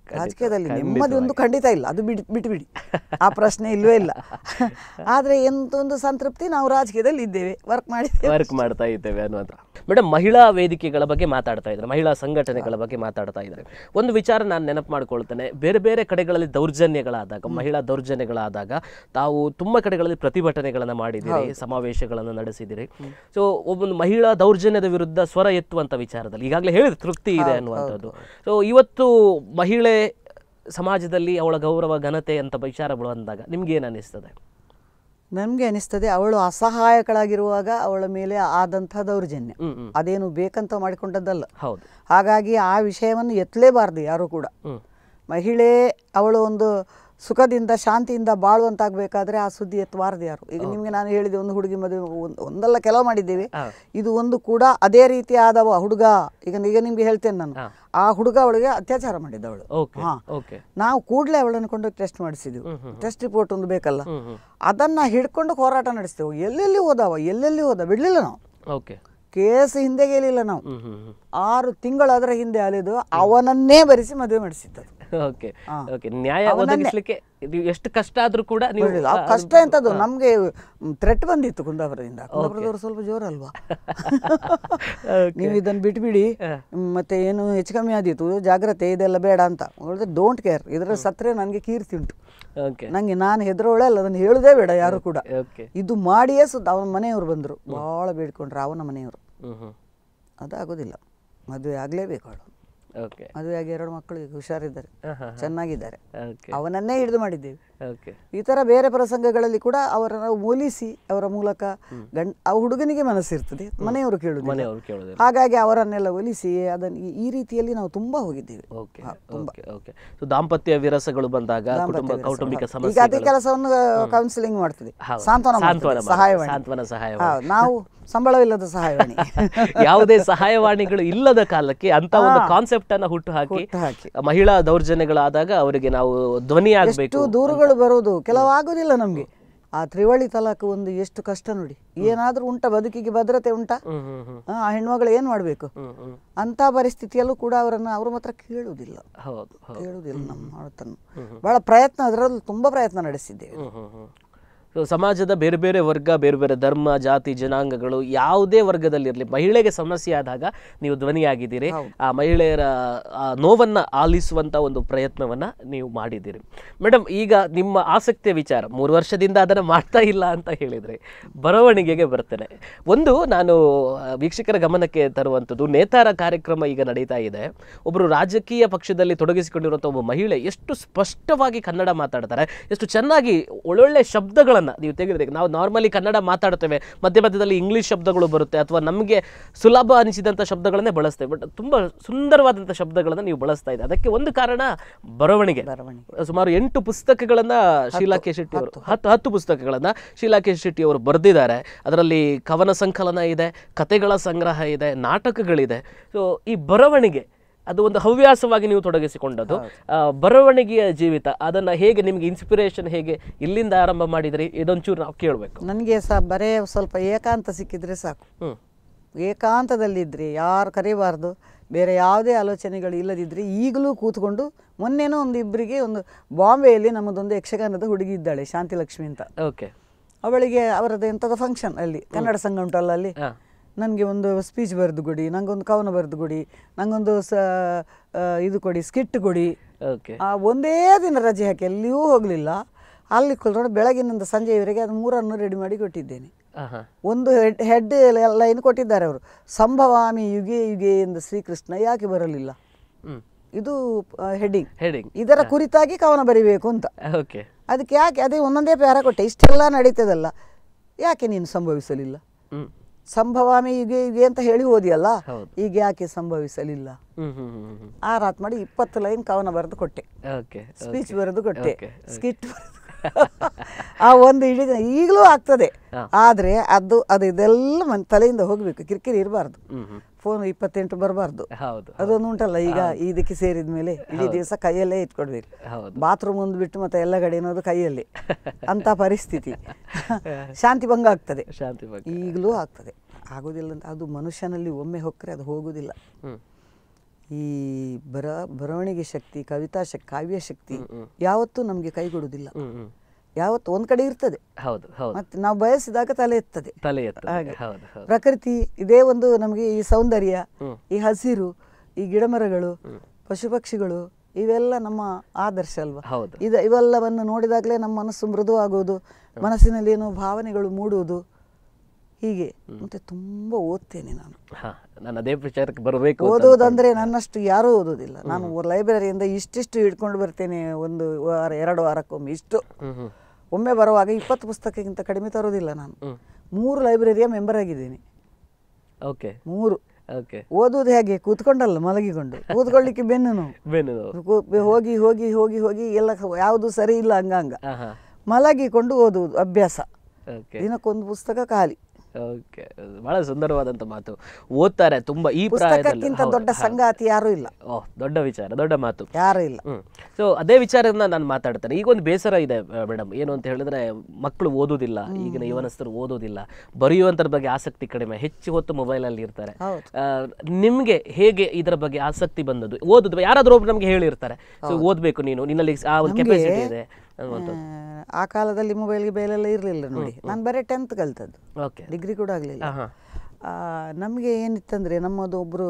ರಾಜಕೀಯದಲ್ಲಿ ನೆಮ್ಮದಿ ಒಂದು ಖಂಡಿತ ಇಲ್ಲ ಅದು ಬಿಡಿ ಬಿಟ್ಬಿಡಿ ಆ ಪ್ರಶ್ನೆ ಇಲ್ವೇ ಇಲ್ಲ ಆದರೆ ಎಂತ ಒಂದು ಸಂತೃಪ್ತಿ ನಾವು ರಾಜಕೀಯದಲ್ಲಿ ಇದ್ದೇವೆ ವರ್ಕ್ ಮಾಡಿದ್ದೇವೆ ವರ್ಕ್ ಮಾಡ್ತಾ ಇದ್ದೇವೆ ಅನ್ನುವಂಥ ಮೇಡಮ್ ಮಹಿಳಾ ವೇದಿಕೆಗಳ ಬಗ್ಗೆ ಮಾತಾಡ್ತಾ ಇದ್ದಾರೆ ಮಹಿಳಾ ಸಂಘಟನೆಗಳ ಬಗ್ಗೆ ಮಾತಾಡ್ತಾ ಇದ್ದಾರೆ ಒಂದು ವಿಚಾರ ನಾನು ನೆನಪು ಮಾಡ್ಕೊಳ್ತೇನೆ ಬೇರೆ ಬೇರೆ ಕಡೆಗಳಲ್ಲಿ ದೌರ್ಜನ್ಯಗಳಾದಾಗ ಮಹಿಳಾ ದೌರ್ಜನ್ಯಗಳಾದಾಗ ತಾವು ತುಂಬ ಕಡೆಗಳಲ್ಲಿ ಪ್ರತಿಭಟನೆಗಳನ್ನು ಮಾಡಿದ್ದೀರಿ ಸಮಾವೇಶಗಳನ್ನು ನಡೆಸಿದಿರಿ ಸೊ ಒಬ್ಬೊಂದು ಮಹಿಳಾ ದೌರ್ಜನ್ಯದ ವಿರುದ್ಧ ಸ್ವರ ಎತ್ತುವಂಥ ವಿಚಾರದಲ್ಲಿ ಈಗಾಗಲೇ ಹೇಳಿದ ತೃಪ್ತಿ ಇದೆ ಅನ್ನುವಂಥದ್ದು ಸೊ ಇವತ್ತು ಮಹಿಳೆ ಸಮಾಜದಲ್ಲಿ ಅವಳ ಗೌರವ ಘನತೆ ಅಂತ ವಿಚಾರ ಬಂದಾಗ ನಿಮ್ಗೆ ಏನು ಅನಿಸ್ತದೆ ನಮಗೆ ಅನಿಸ್ತದೆ ಅವಳು ಅಸಹಾಯಕಳಾಗಿರುವಾಗ ಅವಳ ಮೇಲೆ ಆದಂಥ ದೌರ್ಜನ್ಯ ಹ್ಮ್ ಹ್ಮ್ ಅದೇನು ಬೇಕಂತ ಮಾಡಿಕೊಂಡದ್ದಲ್ಲ ಹೌದು ಹಾಗಾಗಿ ಆ ವಿಷಯವನ್ನು ಎತ್ತಲೇಬಾರ್ದು ಯಾರು ಕೂಡ ಹ್ಮ್ ಮಹಿಳೆ ಅವಳು ಒಂದು ಸುಖದಿಂದ ಶಾಂತಿಯಿಂದ ಬಾಳುವಂತಾಗಬೇಕಾದ್ರೆ ಆ ಸುದ್ದಿ ಎತ್ತಬಾರ್ದು ಯಾರು ಈಗ ನಿಮಗೆ ನಾನು ಹೇಳಿದೆ ಒಂದು ಹುಡುಗಿ ಮದುವೆ ಒಂದು ಒಂದಲ್ಲ ಕೆಲವು ಮಾಡಿದ್ದೇವೆ ಹಾ. ಇದು ಒಂದು ಕೂಡ ಅದೇ ರೀತಿ ಆದವ ಹುಡುಗ ಈಗ ಈಗ ನಿಮಗೆ ಹೇಳ್ತೇನೆ ನಾನು ಹಾ. ಆ ಹುಡುಗ ಅವಳಿಗೆ ಅತ್ಯಾಚಾರ ಮಾಡಿದ್ದವಳು ಓಕೆ ಹಾ. ಓಕೆ ನಾವು ಕೂಡಲೇ ಅವಳನ್ನು ಕೊಂಡೋಗಿ ಟೆಸ್ಟ್ ಮಾಡಿಸಿದ್ವಿ ಟೆಸ್ಟ್ ರಿಪೋರ್ಟ್ ಒಂದು ಬೇಕಲ್ಲ ಹ್ಮ್ ಹ್ಮ್ ಅದನ್ನ ಹಿಡ್ಕೊಂಡು ಹೋರಾಟ ನಡೆಸ್ತೇವೆ ಎಲ್ಲೆಲ್ಲಿ ಹೋದವ ಎಲ್ಲೆಲ್ಲಿ ಹೋದ ಬಿಡ್ಲಿಲ್ಲ ನಾವು ಓಕೆ ಕೇಸ್ ಹಿಂದೆ ಗೆಲ್ಲಿಲ್ಲ ನಾವು ಹ್ಮ್ ಹ್ಮ್ ಹ್ಮ್ ಆರು ತಿಂಗಳು ಅದರ ಹಿಂದೆ ಅಲೆದು ಅವನನ್ನೇ ಬರಿಸಿ ಮದುವೆ ಮಾಡಿಸಿದ್ದದು ಓಕೆ ಹಾ. ಓಕೆ ನ್ಯಾಯ ಒದಗಿಸ್ಲಿಕ್ಕೆ ಇದು ಎಷ್ಟು ಕಷ್ಟ ಆದ್ರೂ ಕೂಡ ನೀವು ನೋಡಿಲ್ಲ ಆ ಕಷ್ಟ ಎಂತದ್ದು ನಮ್ಗೆ ಥ್ರೆಟ್ ಬಂದಿತ್ತು ಕುಂದಾಪುರದಿಂದ ಕುಂದಾಪುರದವರು ಸ್ವಲ್ಪ ಜೋರಲ್ವಾ ನೀವು ಇದನ್ನು ಬಿಟ್ಬಿಡಿ ಮತ್ತೆ ಏನು ಹೆಚ್ಚು ಕಮ್ಮಿ ಆದೀತು ಜಾಗ್ರತೆ ಇದೆಲ್ಲ ಬೇಡ ಅಂತ ಹೇಳಿದ್ರೆ ಡೋಂಟ್ ಕೇರ್ ಇದರ ಸತ್ರೆ ನನಗೆ ಕೀರ್ತಿ ಉಂಟು ಓಕೆ ನಂಗೆ ನಾನು ಹೆದರೋಳೆ ಅಲ್ಲ ಅದನ್ನು ಹೇಳುದೇ ಬೇಡ ಯಾರು ಕೂಡ ಓಕೆ ಇದು ಮಾಡಿಯೇ ಸುತ್ತ ಅವನ ಮನೆಯವರು ಬಂದರು ಭಾಳ ಬೇಡ್ಕೊಂಡ್ರು ಅವನ ಮನೆಯವರು ಹ್ಮ್ ಹ್ಮ್ ಅದಾಗೋದಿಲ್ಲ ಮದುವೆ ಆಗಲೇಬೇಕು ಅವಳು ಓಕೆ ಮದುವೆಯಾಗಿ ಎರಡು ಮಕ್ಕಳು ಈಗ ಹುಷಾರಿದ್ದಾರೆ ಚೆನ್ನಾಗಿದ್ದಾರೆ ಓಕೆ ಅವನನ್ನೇ ಹಿಡಿದು ಮಾಡಿದ್ದೇವೆ ಓಕೆ ಈ ಥರ ಬೇರೆ ಪ್ರಸಂಗಗಳಲ್ಲಿ ಕೂಡ ಅವರನ್ನು ಒಲಿಸಿ ಅವರ ಮೂಲಕ ಗಂಡ ಆ ಹುಡುಗನಿಗೆ ಮನಸ್ಸಿರ್ತದೆ ಮನೆಯವರು ಕೇಳುದಿಲ್ಲ ಮನೆಯವರು ಕೇಳೋದಿಲ್ಲ ಹಾಗಾಗಿ ಅವರನ್ನೆಲ್ಲ ಒಲಿಸಿ ಅದನ್ನು ಈ- ಈ ರೀತಿಯಲ್ಲಿ ನಾವು ತುಂಬಾ ಹೋಗಿದ್ದೇವೆ ಓಕೆ ಓಕೆ ಓಕೆ ಸೊ ದಾಂಪತ್ಯ ವಿರಸಗಳು ಬಂದಾಗ ಕುಟುಂಬ ಕೌಟುಂಬಿಕ ಈಗ ಅದೇ ಸಮಸ್ಯೆಗಳು ಕೆಲಸವನ್ನು ಕೌನ್ಸಿಲಿಂಗ್ ಮಾಡ್ತದೆ ಹೌದು. ಸಾಂತ್ವನ ಸಾಂತ್ವನ ಮಾಡ್ತದೆ, ಮಾಡಿ- ಸಹಾಯವಾಣಿ ಸಾಂತ್ವನ ಸಹಾಯವಾಣಿ. ಹೌದು, ನಾವು ಸಂಬಳವಿಲ್ಲದ ಸಹಾಯವಾಣಿ ಯಾವುದೇ ಸಹಾಯವಾಣಿಗಳು ಇಲ್ಲದ ಕಾಲಕ್ಕೆ ಅಂತ ಒಂದು ಕಾನ್ಸೆಪ್ಟ್ ಅನ್ನ ಹುಟ್ಟು ಹಾಕಿ ಹುಟ್ಟು ಹಾಕಿ ಮಹಿಳಾ ದೌರ್ಜನ್ಯಗಳಾದಾಗ ಅವರಿಗೆ ನಾವು ಧ್ವನಿ ಆಗ್ಬೇಕು ಎಷ್ಟು ದೂರುಗಳು ಬರೋದು ಕೆಲವು ಆಗೋದಿಲ್ಲ ನಮ್ಗೆ ಆ ತ್ರಿವಳಿ ತಲಾಖ್ ಒಂದು ಎಷ್ಟು ಕಷ್ಟ ನೋಡಿ ಏನಾದ್ರೂ ಉಂಟ ಬದುಕಿಗೆ ಭದ್ರತೆ ಉಂಟಾ ಹ್ಮ್ ಹ್ಮ್ ಹ್ಮ್ ಆ ಹೆಣ್ಮಗಳು ಏನ್ ಮಾಡ್ಬೇಕು ಹ್ಮ್ ಹ್ಮ್ ಅಂತ ಪರಿಸ್ಥಿತಿಯಲ್ಲೂ ಕೂಡ ಅವರನ್ನು ಅವ್ರ ಮಾತ್ರ ಕೇಳುವುದಿಲ್ಲ ಹೌದು ಹೌದು ಕೇಳುವುದಿಲ್ಲ ನಮ್ಮ ಮಾತನ್ನು ಬಹಳ ಪ್ರಯತ್ನ ಅದರಲ್ಲಿ ತುಂಬಾ ಪ್ರಯತ್ನ ನಡೆಸಿದ್ದೇವೆ ಹ್ಮ್ ಹ್ಮ್ ಹ್ಮ್ ಸೊ ಸಮಾಜದ ಬೇರೆ ಬೇರೆ ವರ್ಗ ಬೇರೆ ಬೇರೆ ಧರ್ಮ ಜಾತಿ ಜನಾಂಗಗಳು ಯಾವುದೇ ವರ್ಗದಲ್ಲಿರಲಿ ಮಹಿಳೆಗೆ ಸಮಸ್ಯೆ ಆದಾಗ ನೀವು ಧ್ವನಿಯಾಗಿದ್ದೀರಿ ಆ ಮಹಿಳೆಯರ ಆ ನೋವನ್ನ ಆಲಿಸುವಂತ ಒಂದು ಪ್ರಯತ್ನವನ್ನ ನೀವು ಮಾಡಿದ್ದೀರಿ ಮೇಡಮ್ ಈಗ ನಿಮ್ಮ ಆಸಕ್ತಿಯ ವಿಚಾರ ಮೂರು ವರ್ಷದಿಂದ ಅದನ್ನು ಮಾಡ್ತಾ ಇಲ್ಲ ಅಂತ ಹೇಳಿದ್ರೆ ಬರವಣಿಗೆಗೆ ಬರ್ತೇನೆ ಒಂದು ನಾನು ಆ, ವೀಕ್ಷಕರ ಗಮನಕ್ಕೆ ತರುವಂಥದ್ದು ನೇತಾರ ಕಾರ್ಯಕ್ರಮ ಈಗ ನಡೀತಾ ಇದೆ ಒಬ್ಬರು ರಾಜಕೀಯ ಪಕ್ಷದಲ್ಲಿ ತೊಡಗಿಸಿಕೊಂಡಿರುವಂಥ ಒಬ್ಬ ಮಹಿಳೆ ಎಷ್ಟು ಸ್ಪಷ್ಟವಾಗಿ ಕನ್ನಡ ಮಾತಾಡ್ತಾರೆ ಎಷ್ಟು ಚೆನ್ನಾಗಿ ಒಳ್ಳೊಳ್ಳೆ ಶಬ್ದಗಳನ್ನು ನೀವು ತೆಗೆದ್ರೆ ನಾವು ನಾರ್ಮಲಿ ಕನ್ನಡ ಮಾತಾಡ್ತೇವೆ ಮಧ್ಯ ಮಧ್ಯದಲ್ಲಿ ಇಂಗ್ಲಿಷ್ ಶಬ್ದಗಳು ಬರುತ್ತೆ ಅಥವಾ ನಮಗೆ ಸುಲಭ ಅನಿಸಿದಂಥ ಶಬ್ದಗಳನ್ನೇ ಬಳಸ್ತೇವೆ ಬಟ್ ತುಂಬ ಸುಂದರವಾದಂಥ ಶಬ್ದಗಳನ್ನು ನೀವು ಬಳಸ್ತಾ ಇದೆ ಅದಕ್ಕೆ ಒಂದು ಕಾರಣ ಬರವಣಿಗೆ ಬರವಣಿಗೆ ಸುಮಾರು ಎಂಟು ಪುಸ್ತಕಗಳನ್ನ ಶೀಲಾ ಕೆ ಶೆಟ್ಟಿ ಅವರು ಹತ್ತು ಹತ್ತು ಪುಸ್ತಕಗಳನ್ನ ಶೀಲಾ ಕೆ ಶೆಟ್ಟಿ ಅವರು ಬರೆದಿದ್ದಾರೆ ಅದರಲ್ಲಿ ಕವನ ಸಂಕಲನ ಇದೆ ಕತೆಗಳ ಸಂಗ್ರಹ ಇದೆ ನಾಟಕಗಳಿದೆ ಸೊ ಈ ಬರವಣಿಗೆ ಅದು ಒಂದು ಹವ್ಯಾಸವಾಗಿ ನೀವು ತೊಡಗಿಸಿಕೊಂಡದ್ದು ಆ, ಬರವಣಿಗೆಯ ಜೀವಿತ ಅದನ್ನ ಹೇಗೆ ನಿಮ್ಗೆ ಇನ್ಸ್ಪಿರೇಷನ್ ಹೇಗೆ ಇಲ್ಲಿಂದ ಆರಂಭ ಮಾಡಿದ್ರಿ ಇದೊಂಚೂರು ನಾವು ಕೇಳಬೇಕು ನನಗೆ ಸಹ ಬರೇ ಸ್ವಲ್ಪ ಏಕಾಂತ ಸಿಕ್ಕಿದ್ರೆ ಸಾಕು ಹ್ಮ್ ಏಕಾಂತದಲ್ಲಿದ್ದರೆ ಯಾರು ಕರೀಬಾರ್ದು ಬೇರೆ ಯಾವುದೇ ಆಲೋಚನೆಗಳು ಇಲ್ಲದಿದ್ದರೆ ಈಗಲೂ ಕೂತ್ಕೊಂಡು ಮೊನ್ನೆನೂ ಒಂದು ಇಬ್ಬರಿಗೆ ಒಂದು ಬಾಂಬೆಯಲ್ಲಿ ನಮ್ಮದೊಂದು ಯಕ್ಷಗಾನದ ಹುಡುಗಿ ಇದ್ದಾಳೆ ಶಾಂತಿಲಕ್ಷ್ಮಿ ಅಂತ ಓಕೆ ಅವಳಿಗೆ ಅವರದ್ದು ಎಂಥದ್ದು ಫಂಕ್ಷನ್ ಅಲ್ಲಿ ಕನ್ನಡ ಸಂಘ ಉಂಟಲ್ಲ ಅಲ್ಲಿ ಹಾ ನನಗೆ ಒಂದು ಸ್ಪೀಚ್ ಬರೆದು ಕೊಡಿ ನಂಗೊಂದು ಕವನ ಬರೆದು ಕೊಡಿ ನಂಗೊಂದು ಸ ಆ, ಇದು ಕೊಡಿ ಸ್ಕಿಟ್ ಕೊಡಿ ಓಕೆ ಆ ಒಂದೇ ದಿನ ರಜೆ ಹಾಕಿ ಎಲ್ಲಿಯೂ ಹೋಗಲಿಲ್ಲ ಅಲ್ಲಿ ಕುಳ್ಕೊಂಡು ಬೆಳಗಿನಿಂದ ಸಂಜೆಯವರೆಗೆ ಅದು ಮೂರನ್ನು ರೆಡಿ ಮಾಡಿ ಕೊಟ್ಟಿದ್ದೇನೆ ಹಾಂ ಹಾಂ ಒಂದು ಹೆಡ್ ಹೆಡ್ ಲೈನ್ ಕೊಟ್ಟಿದ್ದಾರೆ ಅವರು ಸಂಭವಾಮಿ ಯುಗೆ ಯುಗೆ ಎಂದು ಶ್ರೀಕೃಷ್ಣ ಯಾಕೆ ಬರಲಿಲ್ಲ ಹ್ಮ್ ಇದು ಹೆಡ್ಡಿಂಗ್ ಹೆಡಿಂಗ್ ಇದರ ಕುರಿತಾಗಿ ಕವನ ಬರಿಬೇಕು ಅಂತ ಓಕೆ ಅದಕ್ಕೆ ಯಾಕೆ ಅದೇ ಒಂದೊಂದೇ ಪ್ಯಾರ ಕೊಟ್ಟೆ ಇಷ್ಟೆಲ್ಲ ನಡೀತದಲ್ಲ ಯಾಕೆ ನೀನು ಸಂಭವಿಸಲಿಲ್ಲ ಹ್ಮ್ ಸಂಭವಾಮಿ ಯುಗೆ ಯುಗೆ ಅಂತ ಹೇಳಿ ಓದಿಯಲ್ಲ ಹೌದು. ಈಗ ಯಾಕೆ ಸಂಭವಿಸಲಿಲ್ಲ ಹ್ಮ್ ಹ್ಮ್ ಹ್ಮ್ ಹ್ಮ್ ಆ ರಾತ್ ಮಾಡಿ ಇಪ್ಪತ್ತು ಲೈನ್ ಕವನ ಬರೆದು ಕೊಟ್ಟೆ ಓಕೆ ಸ್ಪೀಚ್ ಬರೆದು ಕೊಟ್ಟೆ Okay, ಸ್ಕಿಟ್ ಆ ಒಂದು ಇಡೀ ದಿನ ಈಗಲೂ ಆಗ್ತದೆ ಹಾ. ಆದರೆ ಅದು ಅದು ಇದೆಲ್ಲ ಮನ್ ತಲೆಯಿಂದ ಹೋಗಬೇಕು ಕಿರಿಕಿರಿ ಇರಬಾರ್ದು ಹ್ಮ್ ಹ್ಮ್ ಫೋನ್ ಇಪ್ಪತ್ತೆಂಟು ಬರಬಾರ್ದು ಹೌದು ಅದೊಂದು ಉಂಟಲ್ಲ ಈಗ ಇದಕ್ಕೆ ಸೇರಿದ ಮೇಲೆ ಇಡೀ ದಿವಸ ಕೈಯಲ್ಲೇ ಇಟ್ಕೊಡ್ಬೇಕು ಹೌದು ಬಾತ್ರೂಮ್ ಒಂದು ಬಿಟ್ಟು ಮತ್ತೆ ಎಲ್ಲ ಕಡೆ ಅನ್ನೋದು ಕೈಯಲ್ಲಿ ಅಂತ ಪರಿಸ್ಥಿತಿ ಶಾಂತಿ ಭಂಗ ಆಗ್ತದೆ ಶಾಂತಿ ಬಗ್ಗೆ ಈಗಲೂ ಆಗ್ತದೆ ಆಗೋದಿಲ್ಲ ಅಂತ ಅದು ಮನುಷ್ಯನಲ್ಲಿ ಒಮ್ಮೆ ಹೊಕ್ಕರೆ ಅದು ಹೋಗುದಿಲ್ಲ ಹ್ಮ್ ಈ ಬರ ಬರವಣಿಗೆ ಶಕ್ತಿ ಕವಿತಾ ಶಕ್ತಿ ಕಾವ್ಯ ಶಕ್ತಿ ಯಾವತ್ತೂ ನಮಗೆ ಕೈಗೊಡುವುದಿಲ್ಲ ಹ್ಮ್ ಹ್ಮ್ ಯಾವತ್ತು ಒಂದ್ ಕಡೆ ಇರ್ತದೆ ಹೌದು ಹೌದು ಮತ್ತೆ ನಾವು ಬಯಸಿದಾಗ ತಲೆ ಎತ್ತದೆ ತಲೆ ಎತ್ತ ಹಾಗೆ. ಹೌದು ಹೌದು ಪ್ರಕೃತಿ ಇದೇ ಒಂದು ನಮಗೆ ಈ ಸೌಂದರ್ಯ ಹ್ಮ್. ಈ ಹಸಿರು ಈ ಗಿಡಮರಗಳು ಪಶು ಪಕ್ಷಿಗಳು ಇವೆಲ್ಲ ನಮ್ಮ ಆದರ್ಶ ಅಲ್ವಾ ಹೌದು ಇದು ಇವೆಲ್ಲವನ್ನು ನೋಡಿದಾಗಲೇ ನಮ್ಮ ಮನಸ್ಸು ಮೃದು ಆಗುವುದು ಮನಸ್ಸಿನಲ್ಲಿ ಏನೋ ಭಾವನೆಗಳು ಮೂಡುವುದು ಹೀಗೆ ಮತ್ತೆ ತುಂಬಾ ಓದ್ತೇನೆ ನಾನು ಹಾ ನಾನು ಅದೇ ವಿಚಾರಕ್ಕೆ ಬರಬೇಕು ಅಂತ ಓದೋದಂದ್ರೆ ನನ್ನಷ್ಟು ಯಾರೂ ಓದೋದಿಲ್ಲ ನಾನು ಲೈಬ್ರರಿಯಿಂದ ಇಷ್ಟಿಷ್ಟು ಹಿಡ್ಕೊಂಡು ಬರ್ತೇನೆ ಒಂದು ವಾರ ಎರಡು ವಾರಕ್ಕೊಮ್ಮೆ ಇಷ್ಟು ಹ್ಮ್ ಹ್ಮ್ ಒಮ್ಮೆ ಬರುವಾಗ ಇಪ್ಪತ್ತು ಪುಸ್ತಕಕ್ಕಿಂತ ಕಡಿಮೆ ತರೋದಿಲ್ಲ ನಾನು ಹ್ಮ್ ಮೂರು ಲೈಬ್ರರಿಯ ಮೆಂಬರ್ ಆಗಿದ್ದೇನೆ ಓಕೆ ಮೂರು ಓಕೆ ಓದುವುದು ಹೇಗೆ ಕೂತ್ಕೊಂಡಲ್ಲ ಮಲಗಿಕೊಂಡು ಕೂತ್ಕೊಳ್ಳಿಕ್ಕೆ ಬೆನ್ನು ನೋವು ಬೆನ್ನು ನೋವು ಕೂ- ಹೋಗಿ ಹೋಗಿ ಹೋಗಿ ಹೋಗಿ ಎಲ್ಲ ಯಾವುದು ಸರಿ ಇಲ್ಲ ಹಂಗಂಗ ಹಾ ಹಾ ಮಲಗಿಕೊಂಡು ಓದುವುದು ಅಭ್ಯಾಸ ಓಕೆ ದಿನಕ್ಕೊಂದು ಪುಸ್ತಕ ಖಾಲಿ ಓಕೆ ಬಹಳ ಸುಂದರವಾದಂತ ಮಾತು ಓದ್ತಾರೆ ತುಂಬಾ ಈ ಪ್ರಾಯದಲ್ಲಿ ಪುಸ್ತಕಕ್ಕಿಂತ ದೊಡ್ಡ ಸಂಗಾತಿ ಯಾರೂ ಇಲ್ಲ ಓಹ್ ದೊಡ್ಡ ವಿಚಾರ ದೊಡ್ಡ ಮಾತು ಯಾರೂ ಇಲ್ಲ ಹ್ಮ್ ಸೊ ಅದೇ ವಿಚಾರನ ನಾನು ಮಾತಾಡ್ತೇನೆ ಈಗ ಒಂದು ಬೇಸರ ಇದೆ ಮೇಡಮ್ ಏನು ಅಂತ ಹೇಳಿದ್ರೆ ಮಕ್ಕಳು ಓದೋದಿಲ್ಲ ಈಗಿನ ಯುವನಸ್ಥರು ಓದೋದಿಲ್ಲ ಬರೆಯುವಂತರ ಬಗ್ಗೆ ಆಸಕ್ತಿ ಕಡಿಮೆ ಹೆಚ್ಚು ಹೊತ್ತು ಮೊಬೈಲ್ ಅಲ್ಲಿ ಇರ್ತಾರೆ ಹೌದು. ಆ, ನಿಮ್ಗೆ ಹೇಗೆ ಇದರ ಬಗ್ಗೆ ಆಸಕ್ತಿ ಬಂದದ್ದು ಓದುದು ಯಾರಾದ್ರೂ ಒಬ್ರು ನಮ್ಗೆ ಹೇಳಿರ್ತಾರೆ ಸೊ ಓದ್ಬೇಕು ನೀನು ನಿನ್ನಲ್ಲಿ ಆ ಒಂದು ಕೆಪಾಸಿಟಿ ಇದೆ ಅನ್ನುವಂಥದ್ದು ಆ, ಆ ಕಾಲದಲ್ಲಿ ಮೊಬೈಲ್ ಗಿಬೈಲೆಲ್ಲ ಇರಲಿಲ್ಲ ನೋಡಿ ನಾನು ಬರೀ ಟೆಂತ್ ಕಲ್ತದ್ದು ಓಕೆ ಡಿಗ್ರಿ ಕೂಡ ಆಗಲಿಲ್ಲ ಹಾ ನಮಗೆ ಏನಿತ್ತಂದರೆ ನಮ್ಮದು ಒಬ್ಬರು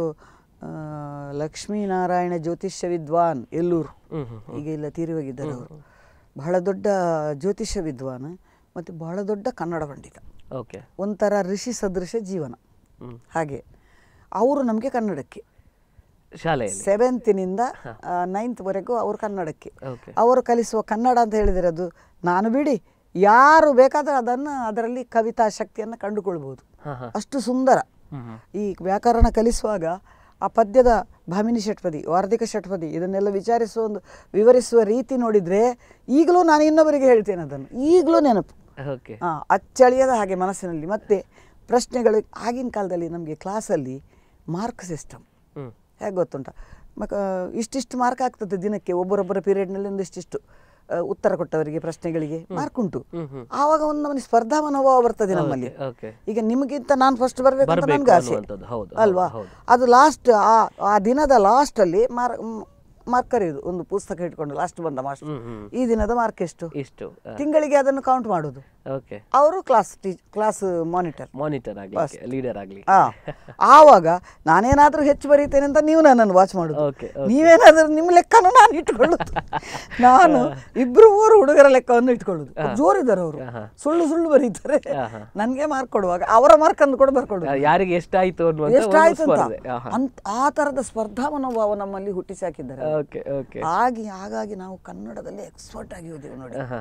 ಲಕ್ಷ್ಮೀನಾರಾಯಣ ಜ್ಯೋತಿಷ್ಯ ವಿದ್ವಾನ್ ಎಲ್ಲೂರು ಹ್ಮ್ ಹ್ಮ್ ಈಗ ಇಲ್ಲ ತೀರಿ ಹೋಗಿದ್ದಾರೆ ಅವರು ಬಹಳ ದೊಡ್ಡ ಜ್ಯೋತಿಷ್ಯ ವಿದ್ವಾನ್ ಮತ್ತು ಬಹಳ ದೊಡ್ಡ ಕನ್ನಡ ಪಂಡಿತ ಓಕೆ ಒಂಥರ ಋಷಿ ಸದೃಶ ಜೀವನ ಹ್ಮ್ ಹಾಗೆ ಅವರು ನಮಗೆ ಕನ್ನಡಕ್ಕೆ ಶಾಲೆಯಲ್ಲಿ ಸೆವೆಂತಿನಿಂದ ನೈನ್ತ್ವರೆಗೂ ಅವರು ಕನ್ನಡಕ್ಕೆ ಓಕೆ ಅವರು ಕಲಿಸುವ ಕನ್ನಡ ಅಂತ ಹೇಳಿದರೆ ಅದು ನಾನು ಬಿಡಿ ಯಾರು ಬೇಕಾದರೆ ಅದನ್ನು ಅದರಲ್ಲಿ ಕವಿತಾ ಶಕ್ತಿಯನ್ನು ಕಂಡುಕೊಳ್ಬೋದು ಹಾ ಹಾ ಅಷ್ಟು ಸುಂದರ ಹ್ಮ್ ಹ್ಮ್ ಈ ವ್ಯಾಕರಣ ಕಲಿಸುವಾಗ ಆ ಪದ್ಯದ ಭಾಮಿನಿ ಷಟ್ಪದಿ ವಾರ್ಧಿಕ ಷಟ್ಪದಿ ಇದನ್ನೆಲ್ಲ ವಿಚಾರಿಸುವ ಒಂದು ವಿವರಿಸುವ ರೀತಿ ನೋಡಿದರೆ ಈಗಲೂ ನಾನು ಇನ್ನೊಬ್ಬರಿಗೆ ಹೇಳ್ತೇನೆ ಅದನ್ನು ಈಗಲೂ ನೆನಪು ಓಕೆ ಹಾಂ ಅಚ್ಚಳಿಯದ ಹಾಗೆ ಮನಸ್ಸಿನಲ್ಲಿ ಮತ್ತೆ ಪ್ರಶ್ನೆಗಳು ಆಗಿನ ಕಾಲದಲ್ಲಿ ನಮಗೆ ಕ್ಲಾಸಲ್ಲಿ ಮಾರ್ಕ್ ಸಿಸ್ಟಮ್ ಹ್ಮ್ ಹೇಗೆ ಗೊತ್ತುಂಟ ಮಕ ಇಷ್ಟಿಷ್ಟು ಮಾರ್ಕ್ ಆಗ್ತದೆ ದಿನಕ್ಕೆ ಒಬ್ಬರೊಬ್ಬರ ಪೀರಿಯಡ್ನಲ್ಲಿ ಒಂದಿಷ್ಟಿಷ್ಟು ಆ, ಉತ್ತರ ಕೊಟ್ಟವರಿಗೆ ಪ್ರಶ್ನೆಗಳಿಗೆ ಮಾರ್ಕ್ ಉಂಟು ಹ್ಮ್ ಹ್ಮ್ ಆವಾಗ ಒಂದು ನಮಗೆ ಸ್ಪರ್ಧಾ ಮನೋಭಾವ ಬರ್ತದೆ ನಮ್ಮಲ್ಲಿ ಓಕೆ ಈಗ ನಿಮಗಿಂತ ನಾನು ಫಸ್ಟ್ ಬರಬೇಕು ಅಂತ ಬರ್ಬೇಕು ನನಗೆ ಆಸೆ ಅನ್ನುವಂಥದ್ದು, ಹೌದು, ಹೌದು, ಅಲ್ವಾ ಹೌದು. ಅದು ಲಾಸ್ಟ್ ಆ ಆ ದಿನದ ಲಾಸ್ಟಲ್ಲಿ ಮಾರ್ ಮಾರ್ಕ್ ಕರೆಯುವುದು ಒಂದು ಪುಸ್ತಕ ಇಟ್ಕೊಂಡು ಲಾಸ್ಟ್ ಬಂದ ಮಾಸ್ಟರ್ ಹ್ಮ್ ಹ್ಮ್ ಈ ದಿನದ ಮಾರ್ಕ್ ಎಷ್ಟು ಇಷ್ಟು ತಿಂಗಳಿಗೆ ಅದನ್ನು ಕೌಂಟ್ ಮಾಡೋದು ಓಕೆ ಅವರು ಕ್ಲಾಸ್ ಟೀ ಕ್ಲಾಸ್ ಮಾನಿಟರ್ ಮಾನಿಟರ್ ಆಗ್ಲಿಕ್ಕೆ ಲೀಡರ್ ಆಗ್ಲಿ ಆ ಆವಾಗ ನಾನೇನಾದ್ರೂ ಹೆಚ್ಚು ಬರೀತೇನೆ ಅಂತ ನೀವು ನನ್ನನ್ನು ವಾಚ್ ಮಾಡುದು ಓಕೆ ನೀವೇನಾದ್ರೂ ನಿಮ್ಮ ಲೆಕ್ಕನು ನಾನು ಇಟ್ಕೊಳ್ಳುದು ನಾನು ಇಬ್ರು ಮೂರು ಹುಡುಗರ ಲೆಕ್ಕವನ್ನು ಇಟ್ಕೊಳ್ಳುದು ಜೋರಿದ್ದಾರೆ ಅವರು ಆಹಾ. ಸುಳ್ಳು ಸುಳ್ಳು ಬರೀತಾರೆ ಆಹಾ. ನನಗೆ ಮಾರ್ಕ್ ಕೊಡುವಾಗ ಅವರ ಮಾರ್ಕ್ ಅಂದು ಕೂಡ ಬರ್ಕೊಡು ಯಾರಿಗೆ ಎಷ್ಟಾಯ್ತು ಅನ್ನುವಂತ ಒಂದು ಎಷ್ಟಾಯ್ತು ಅಂತ ಸ್ಪರ್ಧೆ ಆಹಾ. ಅಂತ ಆ ತರದ ಸ್ಪರ್ಧಾ ಮನೋಭಾವ ನಮ್ಮಲ್ಲಿ ಹುಟ್ಟಿಸಿ ಹಾಕಿದ್ದಾರೆ ಓಕೆ ಓಕೆ ಹಾಗೆ ಹಾಗಾಗಿ ನಾವು ಕನ್ನಡದಲ್ಲಿ ಎಕ್ಸ್ಪರ್ಟ್ ಆಗಿ ಹೋದೆವು ನೋಡಿ ಆಹಾ.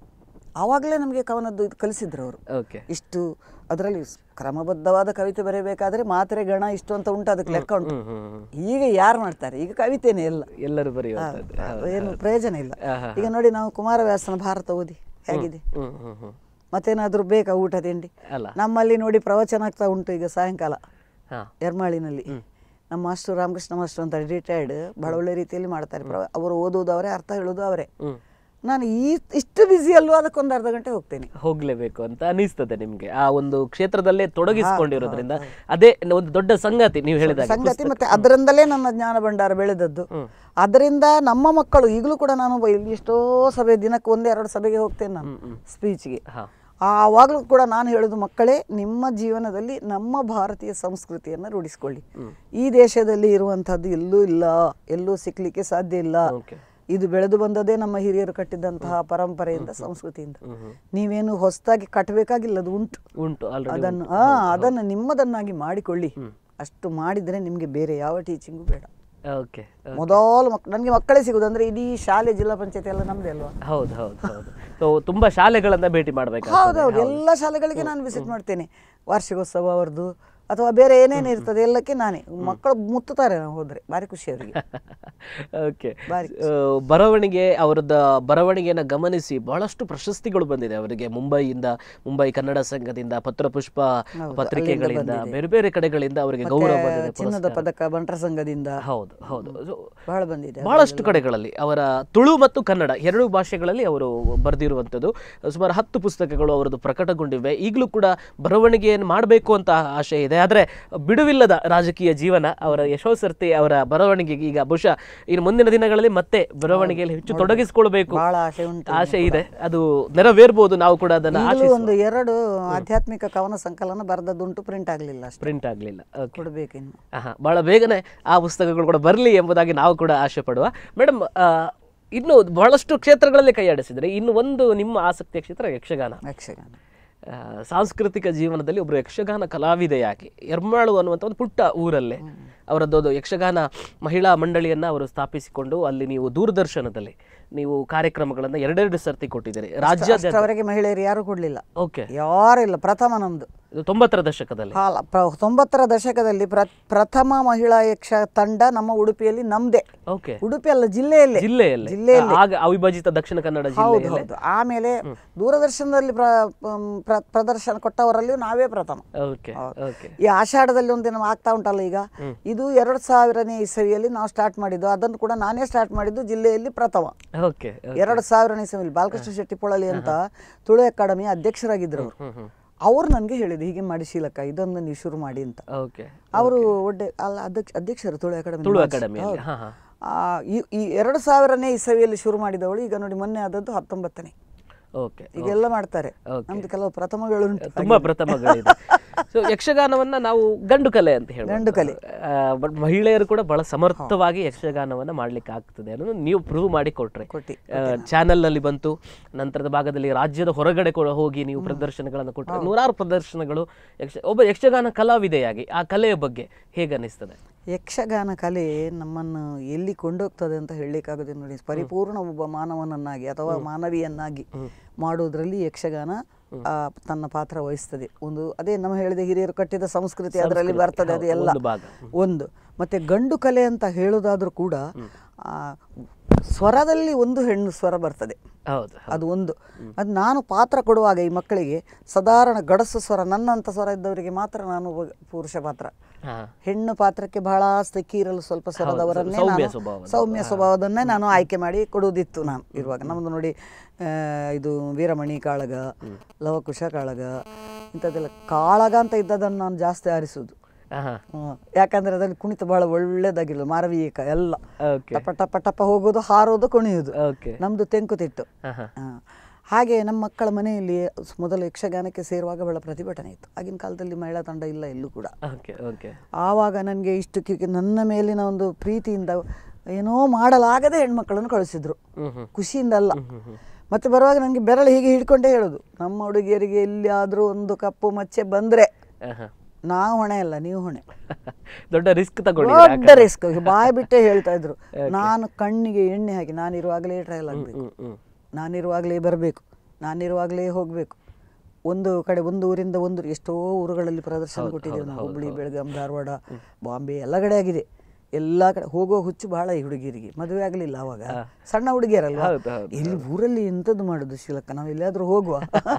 ಆವಾಗಲೇ ನಮಗೆ ಕವನದ್ದು ಇದು ಕಲಿಸಿದ್ರು ಅವರು ಓಕೆ ಇಷ್ಟು ಅದರಲ್ಲಿ ಸ್- ಕ್ರಮಬದ್ಧವಾದ ಕವಿತೆ ಬರೆಯಬೇಕಾದ್ರೆ ಮಾತ್ರೆ ಗಣ ಇಷ್ಟು ಅಂತ ಉಂಟು ಅದಕ್ಕೆ ಲೆಕ್ಕ ಉಂಟು ಹ್ಮ್ ಹ್ಮ್ ಹ್ಮ್. ಈಗ ಯಾರು ಮಾಡ್ತಾರೆ ಈಗ ಕವಿತೆನೇ ಎಲ್ಲ ಎಲ್ಲರೂ ಬರೆಯುವಂಥದ್ದು ಹೌದು. ಏನು ಪ್ರಯೋಜನ ಇಲ್ಲ ಆಹಾ. ಈಗ ನೋಡಿ ನಾವು ಕುಮಾರವ್ಯಾಸನ ಭಾರತ ಓದಿ ಹೇಗಿದೆ ಹ್ಮ್ ಹ್ಮ್ ಹ್ಮ್ ಮತ್ತೇನಾದ್ರೂ ಬೇಕಾ ಊಟ ತಿಂಡಿ ಅಲ್ಲ ನಮ್ಮಲ್ಲಿ ನೋಡಿ ಪ್ರವಚನ ಆಗ್ತಾ ಉಂಟು ಈಗ ಸಾಯಂಕಾಲ ಹಾ ಎರ್ಮಾಳಿನಲ್ಲಿ ನಮ್ಮ ಮಾಸ್ಟರ್ ರಾಮಕೃಷ್ಣ ಮಾಸ್ಟರ್ ಅಂತ ರಿಟೈರ್ಡ್ ಬಹಳ ಒಳ್ಳೆ ರೀತಿಯಲ್ಲಿ ಮಾಡ್ತಾರೆ ಪ್ರವ- ಅವರು ಓದುವುದು ಅವರೇ ಅರ್ಥ ಹೇಳೋದು ಅವರೇ ಹ್ಮ್ ನಾನು ಈ ಇಷ್ಟು ಬ್ಯುಸಿ ಅಲ್ಲೂ ಅದಕ್ಕೊಂದು ಅರ್ಧ ಗಂಟೆ ಹೋಗ್ತೇನೆ ಹೋಗ್ಲೇಬೇಕು ಅಂತ ಅನಿಸ್ತದೆ ನಿಮ್ಗೆ ಆ ಒಂದು ಕ್ಷೇತ್ರದಲ್ಲೇ ತೊಡಗಿಸಿಕೊಂಡಿರೋದ್ರಿಂದ ಅದೇ ಒಂದು ದೊಡ್ಡ ಸಂಗತಿ ನೀವು ಹೇಳಿದಾಗ ಸಂಗತಿ ಮತ್ತೆ ಅದರಿಂದಲೇ ನನ್ನ ಜ್ಞಾನ ಭಂಡಾರ ಬೆಳೆದದ್ದು ಅದರಿಂದ ನಮ್ಮ ಮಕ್ಕಳು ಈಗಲೂ ಕೂಡ ನಾನು ಬ- ಇಲ್ಲಿ ಎಷ್ಟೋ ಸಭೆ ದಿನಕ್ಕೆ ಒಂದೆರಡು ಸಭೆಗೆ ಹೋಗ್ತೇನೆ ನಾನು ಸ್ಪೀಚ್ಗೆ ಹಾ ಆವಾಗಲೂ ಕೂಡ ನಾನು ಹೇಳೋದು ಮಕ್ಕಳೇ ನಿಮ್ಮ ಜೀವನದಲ್ಲಿ ನಮ್ಮ ಭಾರತೀಯ ಸಂಸ್ಕೃತಿಯನ್ನು ರೂಢಿಸಿಕೊಳ್ಳಿ ಈ ದೇಶದಲ್ಲಿ ಇರುವಂಥದ್ದು ಎಲ್ಲೂ ಇಲ್ಲ ಎಲ್ಲೂ ಸಿಕ್ಲಿಕ್ಕೆ ಸಾಧ್ಯ ಇಲ್ಲ ಓಕೆ ಇದು ಬೆಳೆದು ಬಂದದೇ ನಮ್ಮ ಹಿರಿಯರು ಕಟ್ಟಿದಂತಹ ಪರಂಪರೆಯಿಂದ ಸಂಸ್ಕೃತಿಯಿಂದ ನೀವೇನು ಹೊಸದಾಗಿ ಕಟ್ಟಬೇಕಾಗಿಲ್ಲ ಅದು ಉಂಟು ಉಂಟು ಆಲ್ರೆಡಿ ಅದನ್ನು ಆ ಅದನ್ನು ನಿಮ್ಮದನ್ನಾಗಿ ಮಾಡಿಕೊಳ್ಳಿ ಅಷ್ಟು ಮಾಡಿದರೆ ನಿಮಗೆ ಬೇರೆ ಯಾವ ಟೀಚಿಂಗು ಬೇಡ ಓಕೆ ಮೊದಲು ಮಕ್ ನನಗೆ ಮಕ್ಕಳೇ ಸಿಗುದು ಅಂದ್ರೆ ಇಡೀ ಶಾಲೆ ಜಿಲ್ಲಾ ಪಂಚಾಯತಿ ಎಲ್ಲ ನಮ್ದೇ ಅಲ್ವಾ ಹೌದು ಹೌದು ಹೌದು ಸೊ ತುಂಬಾ ಶಾಲೆಗಳನ್ನ ಭೇಟಿ ಮಾಡ್ಬೇಕು ಹೌದೌದು ಎಲ್ಲ ಶಾಲೆಗಳಿಗೆ ನಾನು ವಿಸಿಟ್ ಮಾಡ್ತೇನೆ ವಾರ್ಷಿಕೋತ್ಸವ ಅವರದ್ದು ಅಥವಾ ಬೇರೆ ಏನೇನು ಇರ್ತದೆ ಎಲ್ಲಕ್ಕೆ ನಾನೇ ಮಕ್ಕಳು ಮುತ್ತುತ್ತಾರೆ ನಾವು ಹೋದ್ರೆ ಭಾರಿ ಖುಷಿ ಅವರಿಗೆ ಓಕೆ ಬಾರಿ. ಬರವಣಿಗೆ ಅವರದ ಬರವಣಿಗೆಯನ್ನು ಗಮನಿಸಿ ಬಹಳಷ್ಟು ಪ್ರಶಸ್ತಿಗಳು ಬಂದಿದೆ ಅವರಿಗೆ ಮುಂಬೈಯಿಂದ ಮುಂಬೈ ಕನ್ನಡ ಸಂಘದಿಂದ ಪತ್ರಪುಷ್ಪ ಪತ್ರಿಕೆಗಳಿಂದ ಬೇರೆ ಬೇರೆ ಕಡೆಗಳಿಂದ ಅವರಿಗೆ ಗೌರವ ಬಂದಿದೆ ಚಿನ್ನದ ಪದಕ ಬಂಟರ ಸಂಘದಿಂದ ಹೌದು ಹೌದು So, ಬಹಳ ಬಂದಿದೆ ಬಹಳಷ್ಟು ಕಡೆಗಳಲ್ಲಿ ಅವರ ತುಳು ಮತ್ತು ಕನ್ನಡ ಎರಡು ಭಾಷೆಗಳಲ್ಲಿ ಅವರು ಬರೆದಿರುವಂಥದ್ದು ಸುಮಾರು ಹತ್ತು ಪುಸ್ತಕಗಳು ಅವರದ್ದು ಪ್ರಕಟಗೊಂಡಿವೆ ಈಗಲೂ ಕೂಡ ಬರವಣಿಗೆಯನ್ನು ಮಾಡಬೇಕು ಅಂತ ಆಶೆ ಇದೆ ಇದೆ ಆದರೆ ಬಿಡುವಿಲ್ಲದ ರಾಜಕೀಯ ಜೀವನ ಅವರ ಯಶೋಸರ್ತಿ ಅವರ ಬರವಣಿಗೆಗೆ ಈಗ ಬಹುಶಃ ಇನ್ನು ಮುಂದಿನ ದಿನಗಳಲ್ಲಿ ಮತ್ತೆ ಬರವಣಿಗೆಯಲ್ಲಿ ಹೆಚ್ಚು ತೊಡಗಿಸಿಕೊಳ್ಬೇಕು ಬಹಳ ಆಸೆ ಉಂಟು ಆಸೆ ಇದೆ ಅದು ನೆರವೇರ್ಬೋದು ನಾವು ಕೂಡ ಅದನ್ನ ಈಗಲೂ ಒಂದು ಎರಡು ಆಧ್ಯಾತ್ಮಿಕ ಕವನ ಸಂಕಲನ ಬರೆದದ್ದುಂಟು ಪ್ರಿಂಟ್ ಆಗಲಿಲ್ಲ ಅಷ್ಟೇ ಪ್ರಿಂಟ್ ಆಗಲಿಲ್ಲ ಓಕೆ ಕೊಡಬೇಕಿನ್ನು ಆಹಾ, ಬಹಳ ಬೇಗನೆ ಆ ಪುಸ್ತಕಗಳು ಕೂಡ ಬರಲಿ ಎಂಬುದಾಗಿ ನಾವು ಕೂಡ ಆಸೆ ಪಡುವ ಮೇಡಮ್ ಇನ್ನು ಬಹಳಷ್ಟು ಕ್ಷೇತ್ರಗಳಲ್ಲಿ ಕೈಯಾಡಿಸಿದ್ರೆ ಇನ್ನು ಒಂದು ನಿಮ್ಮ ಆಸಕ್ತಿಯ ಕ್ಷೇತ್ರ ಯಕ್ಷಗಾನ ಯಕ್ಷಗಾನ ಆ, ಸಾಂಸ್ಕೃತಿಕ ಜೀವನದಲ್ಲಿ ಒಬ್ಬರು ಯಕ್ಷಗಾನ ಕಲಾವಿದೆಯಾಗಿ ಎರ್ಮಾಳು ಅನ್ನುವಂಥ ಒಂದು ಪುಟ್ಟ ಊರಲ್ಲೇ ಅವರದ್ದೊಂದು ಯಕ್ಷಗಾನ ಮಹಿಳಾ ಮಂಡಳಿಯನ್ನ ಅವರು ಸ್ಥಾಪಿಸಿಕೊಂಡು ಅಲ್ಲಿ ನೀವು ದೂರದರ್ಶನದಲ್ಲಿ ನೀವು ಕಾರ್ಯಕ್ರಮಗಳನ್ನು ಎರಡೆರಡು ಸರ್ತಿ ಕೊಟ್ಟಿದ್ದೀರಿ ರಾಜ್ಯ ಅಷ್ಟರವರೆಗೆ ಮಹಿಳೆಯರು ಯಾರು ಕೊಡಲಿಲ್ಲ ಓಕೆ ಯಾರಿಲ್ಲ ಪ್ರಥಮ ನಮ್ದು ಇದು ತೊಂಬತ್ತರ ದಶಕದಲ್ಲಿ ಹಾಲ ಪ್ರ ತೊಂಬತ್ತರ ದಶಕದಲ್ಲಿ ಪ್ರ ಪ್ರಥಮ ಮಹಿಳಾ ಯಕ್ಷ ತಂಡ ನಮ್ಮ ಉಡುಪಿಯಲ್ಲಿ ನಮ್ದೇ ಓಕೆ ಉಡುಪಿ ಅಲ್ಲ ಜಿಲ್ಲೆಯಲ್ಲೇ ಜಿಲ್ಲೆಯಲ್ಲಿ ಜಿಲ್ಲೆಯಲ್ಲಿ. ಆಗ ಅವಿಭಜಿತ ದಕ್ಷಿಣ ಕನ್ನಡ ಹೌದು ಜಿಲ್ಲೆಯಲ್ಲಿ ಹೌದು ಆಮೇಲೆ ದೂರದರ್ಶನದಲ್ಲಿ ಪ್ರ ಮ್, ಪ್ರ- ಪ್ರದರ್ಶನ ಕೊಟ್ಟವರಲ್ಲಿಯೂ ನಾವೇ ಪ್ರಥಮ ಓಕೆ ಓಕೆ ಈ ಆಷಾಢದಲ್ಲಿ ಒಂದಿನ ಆಗ್ತಾ ಉಂಟಲ್ಲ ಈಗ ಇದು ಎರಡು ಸಾವಿರನೇ ಇಸವಿಯಲ್ಲಿ ನಾವು ಸ್ಟಾರ್ಟ್ ಮಾಡಿದ್ದು ಅದನ್ನು ಕೂಡ ನಾನೇ ಸ್ಟಾರ್ಟ್ ಮಾಡಿದ್ದು ಜಿಲ್ಲೆಯಲ್ಲಿ ಪ್ರಥಮ ಓಕೆ ಎರಡು ಸಾವಿರನೇ ಇಸವಿಯಲ್ಲಿ ಬಾಲಕೃಷ್ಣ ಶೆಟ್ಟಿ ಪೊಳಲಿ ಅಂತ ತುಳು ಅಕಾಡೆಮಿ ಅಧ್ಯಕ್ಷರಾಗಿದ್ರು ಅವರು ಹ್ಮ್ ಹ್ಮ್ ಅವ್ರು ನನಗೆ ಹೇಳಿದ್ರು ಹೀಗೆ ಮಾಡಿ ಶೀಲಕ್ಕ ಇದೊಂದು ನೀವು ಶುರು ಮಾಡಿ ಅಂತ ಓಕೆ ಅವರು ಒಡ್ಡೆ ಅಲ್ಲ ಅಧ್ಯಕ್ಷ ಅಧ್ಯಕ್ಷರು ತುಳು ಅಕಾಡೆಮಿ ತುಳು ಅಕಾಡೆಮಿಯಲ್ಲಿ ಹಾ ಹಾ ಆ, ಈ ಈ ಎರಡು ಸಾವಿರನೇ ಇಸವಿಯಲ್ಲಿ ಶುರು ಮಾಡಿದವಳು ಈಗ ನೋಡಿ ಮೊನ್ನೆ ಆದದ್ದು ಹತ್ತೊಂಬತ್ತನೇ ಓಕೆ ಈಗೆಲ್ಲ ಮಾಡ್ತಾರೆ ನಮ್ದು ಕೆಲವು ಪ್ರಥಮಗಳುಂಟು ತುಂಬಾ ಪ್ರಥಮಗಳಿದೆ ಸೊ ಯಕ್ಷಗಾನವನ್ನ ನಾವು ಗಂಡು ಕಲೆ ಅಂತ ಹೇಳಿ ಗಂಡು ಕಲೆ. ಬಟ್ ಮಹಿಳೆಯರು ಕೂಡ ಬಹಳ ಸಮರ್ಥವಾಗಿ ಯಕ್ಷಗಾನವನ್ನ ಮಾಡ್ಲಿಕ್ಕೆ ಆಗ್ತದೆ ಅನ್ನೋದು ನೀವು ಪ್ರೂವ್ ಮಾಡಿ ಕೊಟ್ರೆ ಕೊಟ್ಟಿ ಚಾನೆಲ್ ನಲ್ಲಿ ಬಂತು ನಂತರದ ಭಾಗದಲ್ಲಿ ರಾಜ್ಯದ ಹೊರಗಡೆ ಕೂಡ ಹೋಗಿ ನೀವು ಪ್ರದರ್ಶನಗಳನ್ನು ಕೊಟ್ಟರೆ ನೂರಾರು ಪ್ರದರ್ಶನಗಳು ಯಕ್ಷ ಒಬ್ಬ ಯಕ್ಷಗಾನ ಕಲಾವಿದೆಯಾಗಿ ಆ ಕಲೆಯ ಬಗ್ಗೆ ಹೇಗೆ ಅನಿಸ್ತದೆ ಯಕ್ಷಗಾನ ಕಲೆ ನಮ್ಮನ್ನು ಎಲ್ಲಿ ಕೊಂಡೋಗ್ತದೆ ಅಂತ ಹೇಳಲಿಕ್ಕಾಗೋದಿಲ್ಲ ನೋಡಿ ಪರಿಪೂರ್ಣ ಒಬ್ಬ ಮಾನವನನ್ನಾಗಿ ಅಥವಾ ಮಾನವಿಯನ್ನಾಗಿ ಮಾಡುವುದರಲ್ಲಿ ಯಕ್ಷಗಾನ ಆ, ತನ್ನ ಪಾತ್ರ ವಹಿಸ್ತದೆ ಒಂದು ಅದೇ ನಮ್ಮ ಹೇಳಿದ ಹಿರಿಯರು ಕಟ್ಟಿದ ಸಂಸ್ಕೃತಿ ಅದರಲ್ಲಿ ಬರ್ತದೆ ಅದು ಎಲ್ಲ ಒಂದು ಭಾಗ. ಒಂದು ಮತ್ತೆ ಗಂಡು ಕಲೆ ಅಂತ ಹೇಳೋದಾದ್ರೂ ಕೂಡ ಆ, ಸ್ವರದಲ್ಲಿ ಒಂದು ಹೆಣ್ಣು ಸ್ವರ ಬರ್ತದೆ ಹೌದು ಅದು ಒಂದು ಅದು ನಾನು ಪಾತ್ರ ಕೊಡುವಾಗ ಈ ಮಕ್ಕಳಿಗೆ ಸಾಧಾರಣ ಗಡಸು ಸ್ವರ ನನ್ನಂಥ ಸ್ವರ ಇದ್ದವರಿಗೆ ಮಾತ್ರ ನಾನು ಒಬ್ಬ ಪುರುಷ ಪಾತ್ರ ಹಾ ಹೆಣ್ಣು ಪಾತ್ರಕ್ಕೆ ಬಹಳ ಸ್ಥಿಕ್ಕೀರಲು ಸ್ವಲ್ಪ ಸ್ವರದವರನ್ನೇ ಸೌಮ್ಯ ನಾನು ಸ್ವಭಾವದ. ಸೌಮ್ಯ ಸ್ವಭಾವದನ್ನೇ ನಾನು ಆಯ್ಕೆ ಮಾಡಿ ಕೊಡುವುದಿತ್ತು ನಾನು ಇರುವಾಗ ನಮ್ಮದು ನೋಡಿ ಆ, ಇದು ವೀರಮಣಿ ಕಾಳಗ ಲವಕುಶ ಕಾಳಗ ಇಂಥದ್ದೆಲ್ಲ ಕಾಳಗ ಅಂತ ಇದ್ದದನ್ನು ನಾನು ಜಾಸ್ತಿ ಆರಿಸುವುದು ಹಾ ಹ್ಮ್. ಯಾಕಂದ್ರೆ ಅದರಲ್ಲಿ ಕುಣಿತ ಬಹಳ ಒಳ್ಳೇದಾಗಿಲ್ಲ ಮಾರವೀಕ ಎಲ್ಲ ಓಕೆ ಟಪ ಟಪ ಟಪ ಹೋಗೋದು ಹಾರೋದು ಕುಣಿಯೋದು ಓಕೆ ನಮ್ದು ತೆಂಕುತಿಟ್ಟು ಹಾ ಹಾ ಆ, ಹಾಗೆ ನಮ್ಮ ಮಕ್ಕಳ ಮನೆಯಲ್ಲಿ ಸ್- ಮೊದಲು ಯಕ್ಷಗಾನಕ್ಕೆ ಸೇರುವಾಗ ಬಹಳ ಪ್ರತಿಭಟನೆ ಇತ್ತು ಆಗಿನ ಕಾಲದಲ್ಲಿ ಮಹಿಳಾ ತಂಡ ಇಲ್ಲ ಎಲ್ಲೂ ಕೂಡ ಓಕೆ ಓಕೆ ಆವಾಗ ನನಗೆ ಇಷ್ಟು ಕಿ- ನನ್ನ ಮೇಲಿನ ಒಂದು ಪ್ರೀತಿಯಿಂದ ಏನೋ ಮಾಡಲಾಗದೆ ಹೆಣ್ಮಕ್ಕಳನ್ನು ಕಳಿಸಿದ್ರು ಹ್ಮ್ ಹ್ಮ್ ಖುಷಿಯಿಂದ ಅಲ್ಲ ಹ್ಮ್ ಹ್ಮ್ ಮತ್ತೆ ಬರುವಾಗ ನನಗೆ ಬೆರಳು ಹೀಗೆ ಹಿಡ್ಕೊಂಡೇ ಹೇಳೋದು ನಮ್ಮ ಹುಡುಗಿಯರಿಗೆ ಎಲ್ಲಿಯಾದರೂ ಒಂದು ಕಪ್ಪು ಮಚ್ಚೆ ಬಂದರೆ ಹಾ ಹಾ ನಾವು ಹೊಣೆ ಅಲ್ಲ ನೀವು ಹೊಣೆ ದೊಡ್ಡ ರಿಸ್ಕ್ ತಗೊಂಡು ದೊಡ್ಡ ರಿಸ್ಕ್ ಬಾಯಿ ಬಿಟ್ಟೇ ಹೇಳ್ತಾ ಇದ್ರು ನಾನು ಕಣ್ಣಿಗೆ ಎಣ್ಣೆ ಹಾಕಿ ನಾನಿರುವಾಗಲೇ ಟ್ರಯಲ್ ಆಗಬೇಕು ಹ್ಮ್ ಹ್ಮ್ ನಾನಿರುವಾಗಲೇ ಬರಬೇಕು ನಾನಿರುವಾಗಲೇ ಹೋಗಬೇಕು ಒಂದು ಕಡೆ ಒಂದು ಊರಿಂದ ಒಂದು ಎಷ್ಟೋ ಊರುಗಳಲ್ಲಿ ಪ್ರದರ್ಶನ ಕೊಟ್ಟಿದ್ದೇವೆ ನಾವು ಹುಬ್ಬಳ್ಳಿ ಬೆಳಗಾಂ ಧಾರವಾಡ ಬಾಂಬೆ ಎಲ್ಲ ಕಡೆ ಆಗಿದೆ ಎಲ್ಲ ಕಡೆ ಹೋಗೋ ಹುಚ್ಚು ಬಹಳ ಈ ಹುಡುಗಿಯರಿಗೆ ಮದುವೆ ಆಗಲಿಲ್ಲ ಅವಾಗ ಸಣ್ಣ ಹುಡುಗಿಯರಲ್ವಾ ಹೌದು, ಹೌದು, ಇಲ್ಲಿ ಊರಲ್ಲಿ ಎಂಥದ್ದು ಮಾಡೋದು ಶಿಲಕ್ಕ ನಾವು ಎಲ್ಲಿಯಾದ್ರೂ ಹೋಗುವ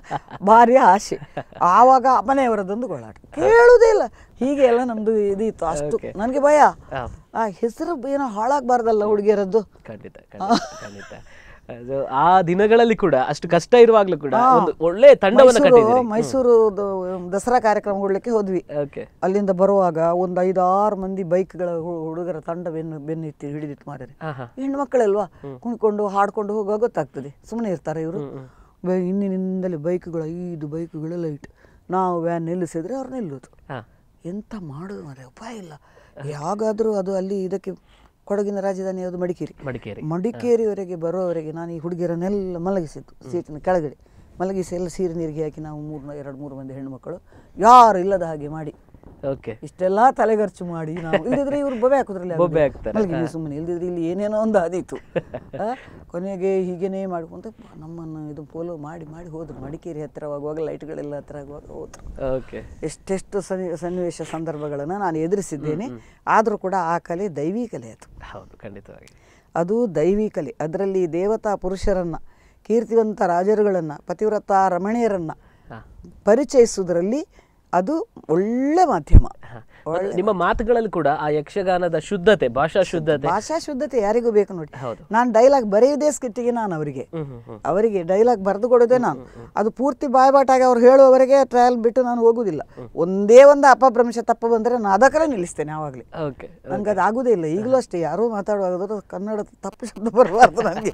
ಭಾರಿ ಆಸೆ ಆವಾಗ ಮನೆಯವರದೊಂದು ಗೋಳಾಟ ಕೇಳುವುದೇ ಇಲ್ಲ ಹೀಗೆ ಎಲ್ಲ ನಮ್ದು ಇದಿತ್ತು ಅಷ್ಟು ನನಗೆ ಭಯ ಹಾ. ಆ ಹೆಸರು ಏನೋ ಹಾಳಾಗಬಾರ್ದಲ್ಲ ಹುಡುಗಿಯರದ್ದು ಖಂಡಿತ ಖಂಡಿತ ಖಂಡಿತ ಅದು ಆ ದಿನಗಳಲ್ಲಿ ಕೂಡ ಅಷ್ಟು ಕಷ್ಟ ಇರುವಾಗ್ಲೂ ಕೂಡ ಒಂದು ಒಳ್ಳೆ ತಂಡವನ್ನು ಮೈಸೂರು ಕಟ್ಟಿದ್ದೀರಿ ಮೈಸೂರು ದಸರಾ ಕಾರ್ಯಕ್ರಮ ಕೊಡ್ಲಿಕ್ಕೆ ಹೋದ್ವಿ ಓಕೆ ಅಲ್ಲಿಂದ ಬರುವಾಗ ಒಂದು ಐದಾರು ಮಂದಿ ಬೈಕ್ಗಳ ಹುಡುಗರ ತಂಡ ಬೆನ್ನು ಬೆನ್ನಿಟ್ಟು ಹಿಡಿದಿಟ್ಟು ಮಾರ್ಯಾರೆ ಹಾ ಹಾ ಹೆಣ್ಣು ಮಕ್ಕಳಲ್ವಾ ಕುಣ್ಕೊಂಡು ಹಾಡ್ಕೊಂಡು ಹೋಗುವಾಗ ಗೊತ್ತಾಗ್ತದೆ ಸುಮ್ಮನೆ ಇರ್ತಾರೆ ಇವರು ಇನ್ನಿನಿಂದಲೇ ಬೈಕ್ಗಳು ಐದು ಬೈಕ್ಗಳು ಲೈಟ್ ನಾವು ವ್ಯಾನ್ ನಿಲ್ಲಿಸಿದ್ರೆ ಅವ್ರು ನಿಲ್ಲೋದು ಹಾ ಎಂತ ಮಾಡೋದು ಮಾರೆ ಉಪಾಯ ಇಲ್ಲ ಯಾಗಾದರೂ ಅದು ಅಲ್ಲಿ ಇದಕ್ಕೆ ಕೊಡಗಿನ ರಾಜಧಾನಿ ಯಾವುದು ಮಡಿಕೇರಿ ಮಡಿಕೇರಿ ಮಡಿಕೇರಿವರೆಗೆ ಬರೋವರೆಗೆ ನಾನು ಈ ಹುಡುಗಿಯರನ್ನೆಲ್ಲ ಮಲಗಿಸಿದ್ದು ಸೀಟಿನ ಕೆಳಗಡೆ ಮಲಗಿಸಿ ಎಲ್ಲ ಸೀರೆ ನೀರಿಗೆ ಹಾಕಿ ನಾವು ಮೂರು ಎರಡು ಮೂರು ಮಂದಿ ಹೆಣ್ಣುಮಕ್ಕಳು ಯಾರು ಇಲ್ಲದ ಹಾಗೆ ಮಾಡಿ ಓಕೆ ಇಷ್ಟೆಲ್ಲ ತಲೆಗರ್ಚು ಮಾಡಿ ನಾವು ಇಲ್ಲದಿದ್ರೆ ಇವ್ರು ಬೊಬ್ಬೆ ಹಾಕುದ್ರಲ್ಲಿ ಬೊಬ್ಬೆ ಹಾಕ್ತಾರೆ. ಮಲಗಿ ನೀವು ಸುಮ್ಮನೆ ಇಲ್ದಿದ್ರೆ ಇಲ್ಲಿ ಏನೇನೋ ಒಂದು ಆದೀತು ಆ, ಕೊನೆಗೆ ಹೀಗೇನೇ ಮಾಡ್ಕೊಂತ ನಮ್ಮನ್ನು ಇದು ಫೋಲೋ ಮಾಡಿ ಮಾಡಿ ಹೋದ್ರು ಮಡಿಕೇರಿ ಹತ್ತಿರವಾಗುವಾಗ ಲೈಟ್ಗಳೆಲ್ಲ ಹತ್ತಿರ ಆಗುವಾಗ ಹೋದ್ರು ಓಕೆ ಎಷ್ಟೆಷ್ಟು ಸನ್ನಿ ಸನ್ನಿವೇಶ ಸಂದರ್ಭಗಳನ್ನು ನಾನು ಎದುರಿಸಿದ್ದೇನೆ ಆದರೂ ಕೂಡ ಆ ಕಲೆ ದೈವಿ ಕಲೆ ಅದು ಹೌದು ಖಂಡಿತವಾಗಿ ಅದು ದೈವಿ ಕಲೆ ಅದರಲ್ಲಿ ದೇವತಾ ಪುರುಷರನ್ನು ಕೀರ್ತಿವಂತ ರಾಜರುಗಳನ್ನು ಪತಿವ್ರತ ರಮಣೀಯರನ್ನು ಹಾ ಪರಿಚಯಿಸುವುದರಲ್ಲಿ ಅದು ಒಳ್ಳೆ ಮಾಧ್ಯಮ ಮತ್ತೆ ನಿಮ್ಮ ಮಾತುಗಳಲ್ಲಿ ಕೂಡ ಆ ಯಕ್ಷಗಾನದ ಶುದ್ಧತೆ ಭಾಷಾ ಶುದ್ಧತೆ ಭಾಷಾ ಶುದ್ಧತೆ ಯಾರಿಗೂ ಬೇಕು ನೋಡಿ ಹೌದು ನಾನು ಡೈಲಾಗ್ ಬರೆಯುವುದೇ ಸ್ಕಿಟ್ಟಿಗೆ ನಾನು ಅವರಿಗೆ ಹ್ಮ್ ಹ್ಮ್ ಹ್ಮ್ ಅವರಿಗೆ ಡೈಲಾಗ್ ಬರೆದು ಕೊಡೋದೇ ನಾನು ಅದು ಪೂರ್ತಿ ಬಾಯ್ಬಾಟಾಗಿ ಅವ್ರು ಹೇಳುವವರೆಗೆ ಟ್ರಯಲ್ ಬಿಟ್ಟು ನಾನು ಹೋಗುದಿಲ್ಲ ಒಂದೇ ಒಂದು ಅಪಭ್ರಂಶ ತಪ್ಪು ಬಂದರೆ ನಾನು ಅದಕ್ಕೇ ನಿಲ್ಲಿಸ್ತೇನೆ ಆವಾಗಲೇ ಓಕೆ ನನಗೆ ಅದು ಆಗುದೇ ಇಲ್ಲ ಈಗಲೂ ಅಷ್ಟೇ ಯಾರೂ ಮಾತಾಡುವಾಗ ಕನ್ನಡ ತಪ್ಪು ಶಬ್ದ ಬರಬಾರ್ದು ನನಗೆ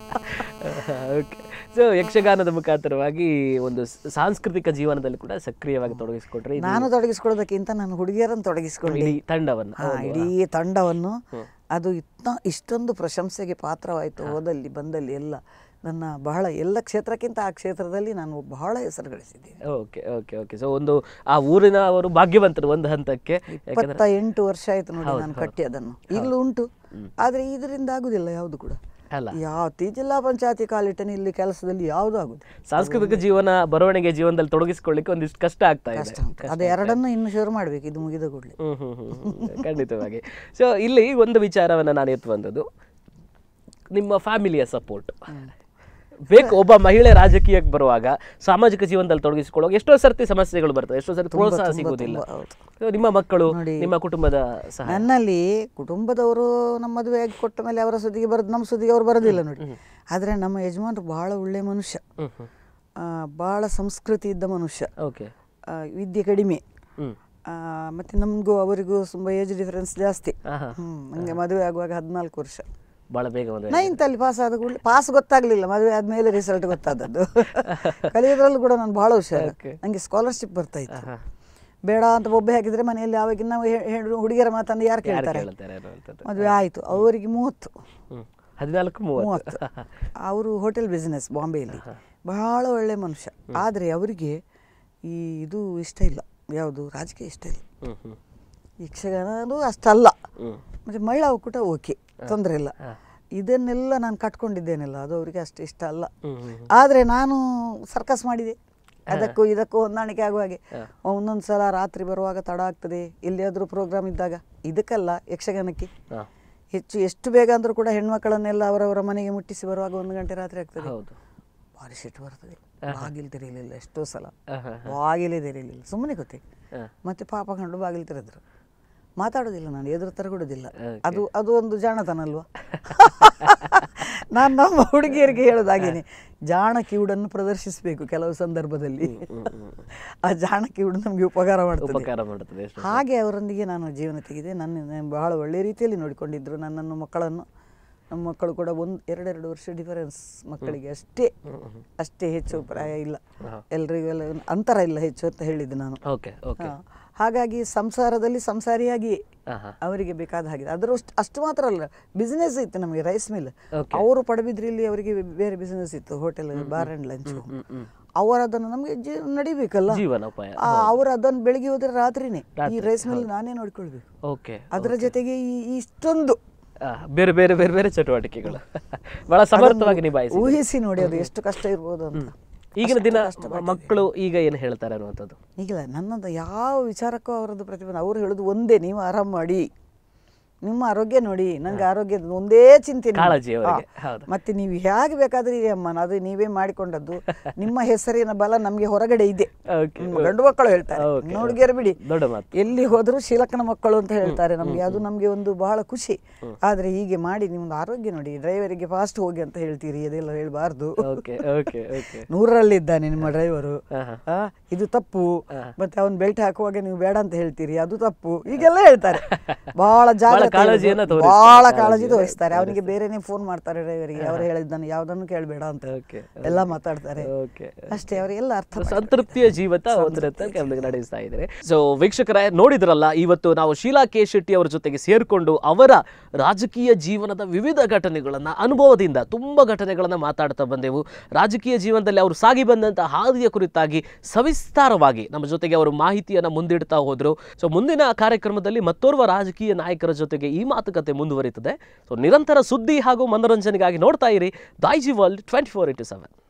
ಓಕೆ ಸೊ ಯಕ್ಷಗಾನದ ಮುಖಾಂತರವಾಗಿ ಒಂದು ಸ- ಸಾಂಸ್ಕೃತಿಕ ಜೀವನದಲ್ಲಿ ಕೂಡ ಸಕ್ರಿಯವಾಗಿ ತೊಡಗಿಸಿಕೊಟ್ರೆ ಇದು ನಾನು ತೊಡಗಿಸ್ಕೊಳ್ಳೋದಕ್ಕಿಂತ ನಾನು ಹುಡುಗಿಯರನ್ನು ತೊಡಗಿಸ್ಕೊಂಡೆ ಇಡೀ ತಂಡವನ್ನು ಹಾ, ಇಡೀ ತಂಡವನ್ನು ಅದು ಇತ್ತ ಇಷ್ಟೊಂದು ಪ್ರಶಂಸೆಗೆ ಪಾತ್ರವಾಯಿತು ಹೋದಲ್ಲಿ ಬಂದಲ್ಲಿ ಎಲ್ಲ ನನ್ನ ಬಹಳ ಎಲ್ಲ ಕ್ಷೇತ್ರಕ್ಕಿಂತ ಆ ಕ್ಷೇತ್ರದಲ್ಲಿ ನಾನು ಬಹಳ ಹೆಸರು ಗಳಿಸಿದ್ದೀನಿ ಓಕೆ ಓಕೆ ಓಕೆ ಸೊ ಒಂದು ಆ ಊರಿನ ಅವರು ಭಾಗ್ಯವಂತರು ಒಂದು ಹಂತಕ್ಕೆ ಯಾಕಂದ್ರೆ ಇಪ್ಪತ್ತ ಎಂಟು ವರ್ಷ ಆಯ್ತು ನೋಡಿ ನಾನು ಕಟ್ಟಿ ಅದನ್ನು ಈಗಲೂ ಉಂಟು ಆದರೆ ಇದರಿಂದ ಆಗುದಿಲ್ಲ ಯಾವುದು ಕೂಡ ಅಲ್ಲ ಯಾವ ತಿ ಜಿಲ್ಲಾ ಪಂಚಾಯತಿ ಕಾಲಿಟ್ಟನೆ ಇಲ್ಲಿ ಕೆಲಸದಲ್ಲಿ ಯಾವುದು ಆಗುದು ಸಾಂಸ್ಕೃತಿಕ ಜೀವನ ಬರವಣಿಗೆ ಜೀವನದಲ್ಲಿ ತೊಡಗಿಸಿಕೊಳ್ಳಿಕ್ಕೆ ಒಂದಿಷ್ಟು ಕಷ್ಟ ಆಗ್ತಾ ಇದೆ ಕಷ್ಟ ಉಂಟು ಅದು ಎರಡನ್ನು ಇನ್ನು ಶುರು ಮಾಡ್ಬೇಕು ಇದು ಮುಗಿದ ಕೂಡಲೇ ಹ್ಮ್ ಹ್ಮ್ ಹ್ಮ್ ಹ್ಮ್. ಖಂಡಿತವಾಗಿ ಸೊ ಇಲ್ಲಿ ಒಂದು ವಿಚಾರವನ್ನ ನಾನು ಎತ್ತು ಬಂದದ್ದು ನಿಮ್ಮ ಫ್ಯಾಮಿಲಿಯ ಸಪೋರ್ಟ್ ಬೇಕು ಒಬ್ಬ ಮಹಿಳೆ ರಾಜಕೀಯಕ್ಕೆ ಬರುವಾಗ ಸಾಮಾಜಿಕ ಜೀವನದಲ್ಲಿ ತೊಡಗಿಸಿಕೊಳ್ಳುವಾಗ ಎಷ್ಟೋ ಸರ್ತಿ ಸಮಸ್ಯೆಗಳು ಬರ್ತವೆ ಎಷ್ಟೋ ಸರ್ತಿ ಪ್ರೋತ್ಸಾಹ ಸಿಗುವುದಿಲ್ಲ ಹೌದು. So, ನಿಮ್ಮ ಮಕ್ಕಳು ನಿಮ್ಮ ಕುಟುಂಬದ ಸಹ ನನ್ನಲ್ಲಿ ಕುಟುಂಬದವರು ನಮ್ಮ ಮದುವೆ ಆಗಿ ಕೊಟ್ಟ ಮೇಲೆ ಅವರ ಸುದ್ದಿಗೆ ಬರೋದು ನಮ್ಮ ಸುದ್ದಿಗೆ ಅವರು ಬರೋದಿಲ್ಲ ನೋಡಿ ಆದರೆ ನಮ್ಮ ಯಜಮಾನರು ಬಹಳ ಒಳ್ಳೆ ಮನುಷ್ಯ ಹ್ಮ್ ಹ್ಮ್ ಆ, ಬಹಳ ಸಂಸ್ಕೃತಿ ಇದ್ದ ಮನುಷ್ಯ ಓಕೆ ಆ, ವಿದ್ಯೆ ಕಡಿಮೆ ಹ್ಮ್ ಆ, ಮತ್ತೆ ನಮಗೂ ಅವರಿಗೂ ತುಂಬ ಏಜ್ ಡಿಫರೆನ್ಸ್ ಜಾಸ್ತಿ ಆಹಾ. ಹ್ಮ್ ನನಗೆ ಮದುವೆ ಆಗುವಾಗ ಹದಿನಾಲ್ಕು ವರ್ಷ ಬಹಳ ಬೇಗ ಮದುವೆ ನೈನ್ತಲ್ಲಿ ಪಾಸ್ ಆದ ಕೂಡಲೇ ಪಾಸ್ ಗೊತ್ತಾಗಲಿಲ್ಲ ಮದುವೆ ಆದಮೇಲೆ ರಿಸಲ್ಟ್ ಗೊತ್ತಾದದ್ದು ಕಲಿಯೋದ್ರಲ್ಲೂ ಕೂಡ ನಾನು ಭಾಳ ಹುಷಾರು Okay. ನನಗೆ ಸ್ಕಾಲರ್ಶಿಪ್ ಬರ್ತಾ ಇತ್ತು ಆಹಾ. ಬೇಡ ಅಂತ ಒಬ್ಬೆ ಹಾಕಿದ್ರೆ ಮನೆಯಲ್ಲಿ ಆವಾಗಿನ ನಾವು ಹೇ- ಹೇಳು ಹುಡುಗಿಯರ ಮಾತನ್ನು ಯಾರು ಯಾರು ಕೇಳ್ತಾರೆ ಕೇಳ್ತಾರೆ ಅನ್ನುವಂಥದ್ದು ಮದುವೆ ಆಯಿತು ಅವರಿಗೆ ಮೂವತ್ತು ಹ್ಮ್ ಹದಿನಾಲ್ಕು ಮೂವತ್ತು ಮೂವತ್ತು ಅವರು ಹೋಟೆಲ್ ಬಿಸ್ನೆಸ್ ಬಾಂಬೆಯಲ್ಲಿ ಬಹಳ ಒಳ್ಳೆ ಮನುಷ್ಯ ಆದರೆ ಅವರಿಗೆ ಈ ಇದು ಇಷ್ಟ ಇಲ್ಲ ಯಾವುದು ರಾಜಕೀಯ ಇಷ್ಟ ಇಲ್ಲ ಹ್ಮ್ ಹ್ಮ್ ಯಕ್ಷಗಾನದು ಅಷ್ಟಲ್ಲ ಹ್ಮ್ ಮತ್ತು ಮಹಿಳಾ ಒಕ್ಕೂಟ ಓಕೆ ತೊಂದರೆ ಇಲ್ಲ ಹಾ. ಇದನ್ನೆಲ್ಲ ನಾನು ಕಟ್ಕೊಂಡಿದ್ದೇನಲ್ಲ ಅದು ಅವರಿಗೆ ಅಷ್ಟು ಇಷ್ಟ ಅಲ್ಲ ಹ್ಮ್ ಹ್ಮ್ ಹ್ಮ್. ಆದರೆ ನಾನು ಸರ್ಕಸ್ ಮಾಡಿದೆ ಅದಕ್ಕೂ ಇದಕ್ಕೂ ಹೊಂದಾಣಿಕೆ ಆಗುವ ಹಾಗೆ ಒಂದೊಂದು ಸಲ ರಾತ್ರಿ ಬರುವಾಗ ತಡ ಆಗ್ತದೆ ಎಲ್ಲಿಯಾದರೂ ಪ್ರೋಗ್ರಾಮ್ ಇದ್ದಾಗ ಇದಕ್ಕಲ್ಲ ಯಕ್ಷಗಾನಕ್ಕೆ ಹಾ. ಹೆಚ್ಚು ಎಷ್ಟು ಬೇಗ ಅಂದರೂ ಕೂಡ ಹೆಣ್ಮಕ್ಕಳನ್ನೆಲ್ಲ ಅವರವರ ಮನೆಗೆ ಮುಟ್ಟಿಸಿ ಬರುವಾಗ ಒಂದು ಗಂಟೆ ರಾತ್ರಿ ಆಗ್ತದೆ ಹೌದು ಭಾರಿ ಸಿಟ್ಟು ಬರ್ತದೆ ಬಾಗಿಲು ತೆರೀಲಿಲ್ಲ ಎಷ್ಟೋ ಸಲ ಆಹಾ. ಬಾಗಿಲೇ ತೆರೀಲಿಲ್ಲ ಸುಮ್ಮನೆ ಗೊತ್ತೇ ಹಾ. ಮತ್ತೆ ಪಾಪ ಕಂಡು ಬಾಗಿಲು ತೆರೆದ್ರು ಮಾತಾಡೋದಿಲ್ಲ ನಾನು ಎದುರು ತರಗೊಡೋದಿಲ್ಲ Okay. ಅದು ಅದು ಒಂದು ಜಾಣತನ ಅಲ್ವಾ ನಾನು ನಮ್ಮ ಹುಡುಗಿಯರಿಗೆ ಹೇಳೋದಾಗೇನೆ ಜಾಣ ಕಿವುಡನ್ನು ಪ್ರದರ್ಶಿಸಬೇಕು ಕೆಲವು ಸಂದರ್ಭದಲ್ಲಿ ಆ ಜಾಣ ಕಿವುಡು ನಮಗೆ ಉಪಕಾರ ಮಾಡ್ತದೆ ಉಪಕಾರ ಮಾಡುತ್ತದೆ ಎಷ್ಟು ಹಾಗೆ ಅವರೊಂದಿಗೆ ನಾನು ಜೀವನ ತೆಗೆದೆ ನನ್ನ ನನ್ನ ಬಹಳ ಒಳ್ಳೆ ರೀತಿಯಲ್ಲಿ ನೋಡಿಕೊಂಡಿದ್ರು ನನ್ನನ್ನು ಮಕ್ಕಳನ್ನು ನಮ್ಮ ಮಕ್ಕಳು ಕೂಡ ಒಂದು ಎರಡೆರಡು ವರ್ಷ ಡಿಫರೆನ್ಸ್ ಮಕ್ಕಳಿಗೆ ಅಷ್ಟೇ ಅಷ್ಟೇ ಹೆಚ್ಚು ಪ್ರಾಯ ಇಲ್ಲ ಎಲ್ರಿಗೂ ಎಲ್ಲ ಅಂತರ ಇಲ್ಲ ಹೆಚ್ಚು ಅಂತ ಹೇಳಿದ್ದು ನಾನು ಓಕೆ ಓಕೆ ಹಾ. ಹಾಗಾಗಿ ಸಂಸಾರದಲ್ಲಿ ಸಂಸಾರಿಯಾಗಿ ಆಹಾ. ಅವರಿಗೆ ಬೇಕಾದ ಹಾಗೆ ಅದರ ಅಷ್ಟು ಅಷ್ಟು ಮಾತ್ರ ಅಲ್ಲ ಬಿಸ್ನೆಸ್ ಇತ್ತು ನಮಗೆ ರೈಸ್ ಮಿಲ್ Okay. ಅವರು ಪಡಬಿದ್ರಿಯಲ್ಲಿ ಅವರಿಗೆ ಬೇರೆ ಬಿಸ್ನೆಸ್ ಇತ್ತು ಹೋಟೆಲ್ ಬಾರ್ ಅಂಡ್ ಲಂಚ್ ಹ್ಮ್ ಹ್ಮ್ ಅವರು ಅದನ್ನು ನಮಗೆ ಜೀ ನಡಿಬೇಕಲ್ಲ ಜೀವನೋಪಾಯ ಆ, ಅವರು ಅದನ್ನು ಬೆಳಿಗ್ಗೆ ಹೋದ್ರೆ ರಾತ್ರಿನೇ ಈ ರೈಸ್ ಮಿಲ್ ನಾನೇ ನೋಡ್ಕೊಳ್ಬೇಕು ಓಕೆ ಅದರ ಜೊತೆಗೆ ಈ ಇಷ್ಟೊಂದು ಆ, ಬೇರೆ ಬೇರೆ ಬೇರೆ ಬೇರೆ ಚಟುವಟಿಕೆಗಳು ಬಹಳ ಸಮರ್ಥವಾಗಿ ನಿಭಾಯಿಸಿ ಊಹಿಸಿ ನೋಡಿ ಅದು ಎಷ್ಟು ಕಷ್ಟ ಇರ್ಬೋದು ಅಂತ ಈಗಿನ ದಿನ ಮಕ್ಕಳು ಈಗ ಏನು ಹೇಳ್ತಾರೆ ಅನ್ನುವಂಥದ್ದು ಈಗಿಲ್ಲ ನನ್ನದು ಯಾವ ವಿಚಾರಕ್ಕೂ ಅವರದ್ದು ಪ್ರತಿಭಟನೆ ಅವ್ರು ಹೇಳೋದು ಒಂದೇ ನೀವು ಆರಾಮ್ ಮಾಡಿ ನಿಮ್ಮ ಆರೋಗ್ಯ ನೋಡಿ ನಂಗೆ ಆರೋಗ್ಯದ ಒಂದೇ ಚಿಂತೆ ನಿಮ್ಗೆ. ಕಾಳಜಿ ಅವರಿಗೆ. ಹಾ. ಹೌದು. ಮತ್ತೆ ನೀವು ಹೇಗೆ ಬೇಕಾದ್ರೆ ಇರಿ ಅಮ್ಮ ಅದು ನೀವೇ ಮಾಡಿಕೊಂಡದ್ದು ನಿಮ್ಮ ಹೆಸರಿನ ಬಲ ನಮಗೆ ಹೊರಗಡೆ ಇದೆ ಓಕೆ ನಿಮ್ಮ ಗಂಡು ಮಕ್ಕಳು ಹೇಳ್ತಾರೆ Okay. ನೋಡ್ಗೆರ ಬಿಡಿ ದೊಡ್ಡ ಮಾತು ಎಲ್ಲಿ ಹೋದರೂ ಶೀಲಕನ ಮಕ್ಕಳು ಅಂತ ಹೇಳ್ತಾರೆ ನಮಗೆ ಅದು ನಮಗೆ ಒಂದು ಬಹಳ ಖುಷಿ ಆದರೆ ಹೀಗೆ ಮಾಡಿ ನಿಮ್ದು ಆರೋಗ್ಯ ನೋಡಿ ಡ್ರೈವರಿಗೆ ಫಾಸ್ಟ್ ಹೋಗಿ ಅಂತ ಹೇಳ್ತೀರಿ ಅದೆಲ್ಲ ಹೇಳಬಾರ್ದು ಓಕೆ ಓಕೆ ಓಕೆ ನೂರರಲ್ಲಿದ್ದಾನೆ ನಿಮ್ಮ ಡ್ರೈವರು ಆಹಾ. ಆ, ಇದು ತಪ್ಪು ಮತ್ತೆ ಅವನ್ ಬೆಲ್ಟ್ ಹಾಕುವಾಗ ನೀವು ಬೇಡ ಅಂತ ಹೇಳ್ತೀರಿ ಅದು ತಪ್ಪು ಈಗೆಲ್ಲ ಹೇಳ್ತಾರೆ ಬಹಳ ಜಾಗ್ರತೆ ಕಾಳಜಿಯನ್ನ ಇರ್ಬೇಕು. ತೋರಿಸ್ತಾರೆ. ಬಹಳ ಕಾಳಜಿ ಕಾಳಜಿಯನ್ನ ತೋರಿಸ್ತಾರೆ ಅವನಿಗೆ ಬೇರೆನೇ ಫೋನ್ ಮಾಡ್ತಾರೆ ಡ್ರೈವರಿಗೆ ಅವ್ರು ಹೇಳಿದ್ದಾನೆ ಯಾವ್ದನ್ನು ಕೇಳಬೇಡ ಅಂತ ಓಕೆ ಎಲ್ಲ ಮಾತಾಡ್ತಾರೆ ಓಕೆ ಅಷ್ಟೇ ಅವರಿಗೆಲ್ಲ ಅರ್ಥ ಮಾಡ್ತಾರೆ. ಸಂತೃಪ್ತಿಯ ಜೀವಿತ ಒಂದರತ್ತ ನಮಗೆ ನಡೆಸ್ತಾ ಇದ್ದಾರೆ ಸೊ ವೀಕ್ಷಕರೇ ನೋಡಿದ್ರಲ್ಲ ಇವತ್ತು ನಾವು ಶೀಲಾ ಕೆ ಶೆಟ್ಟಿ ಅವರ ಜೊತೆಗೆ ಸೇರಿಕೊಂಡು ಅವರ ರಾಜಕೀಯ ಜೀವನದ ವಿವಿಧ ಘಟನೆಗಳನ್ನ ಅನುಭವದಿಂದ ತುಂಬಾ ಘಟನೆಗಳನ್ನ ಮಾತಾಡ್ತಾ ಬಂದೆವು ರಾಜಕೀಯ ಜೀವನದಲ್ಲಿ ಅವರು ಸಾಗಿ ಬಂದಂತ ಹಾದಿಯ ಕುರಿತಾಗಿ ಸವಿಸ್ತಾರವಾಗಿ ನಮ್ಮ ಜೊತೆಗೆ ಅವರು ಮಾಹಿತಿಯನ್ನ ಮುಂದಿಡ್ತಾ ಹೋದ್ರು ಸೊ ಮುಂದಿನ ಕಾರ್ಯಕ್ರಮದಲ್ಲಿ ಮತ್ತೋರ್ವ ರಾಜಕೀಯ ನಾಯಕರ ಜೊತೆಗೆ ಈ ಮಾತುಕತೆ ಮುಂದುವರಿಯುತ್ತದೆ ಸೊ ನಿರಂತರ ಸುದ್ದಿ ಹಾಗೂ ಮನೋರಂಜನೆಗಾಗಿ ನೋಡ್ತಾ ಇರಿ ದಾಯ್ಜಿ world twenty four into seven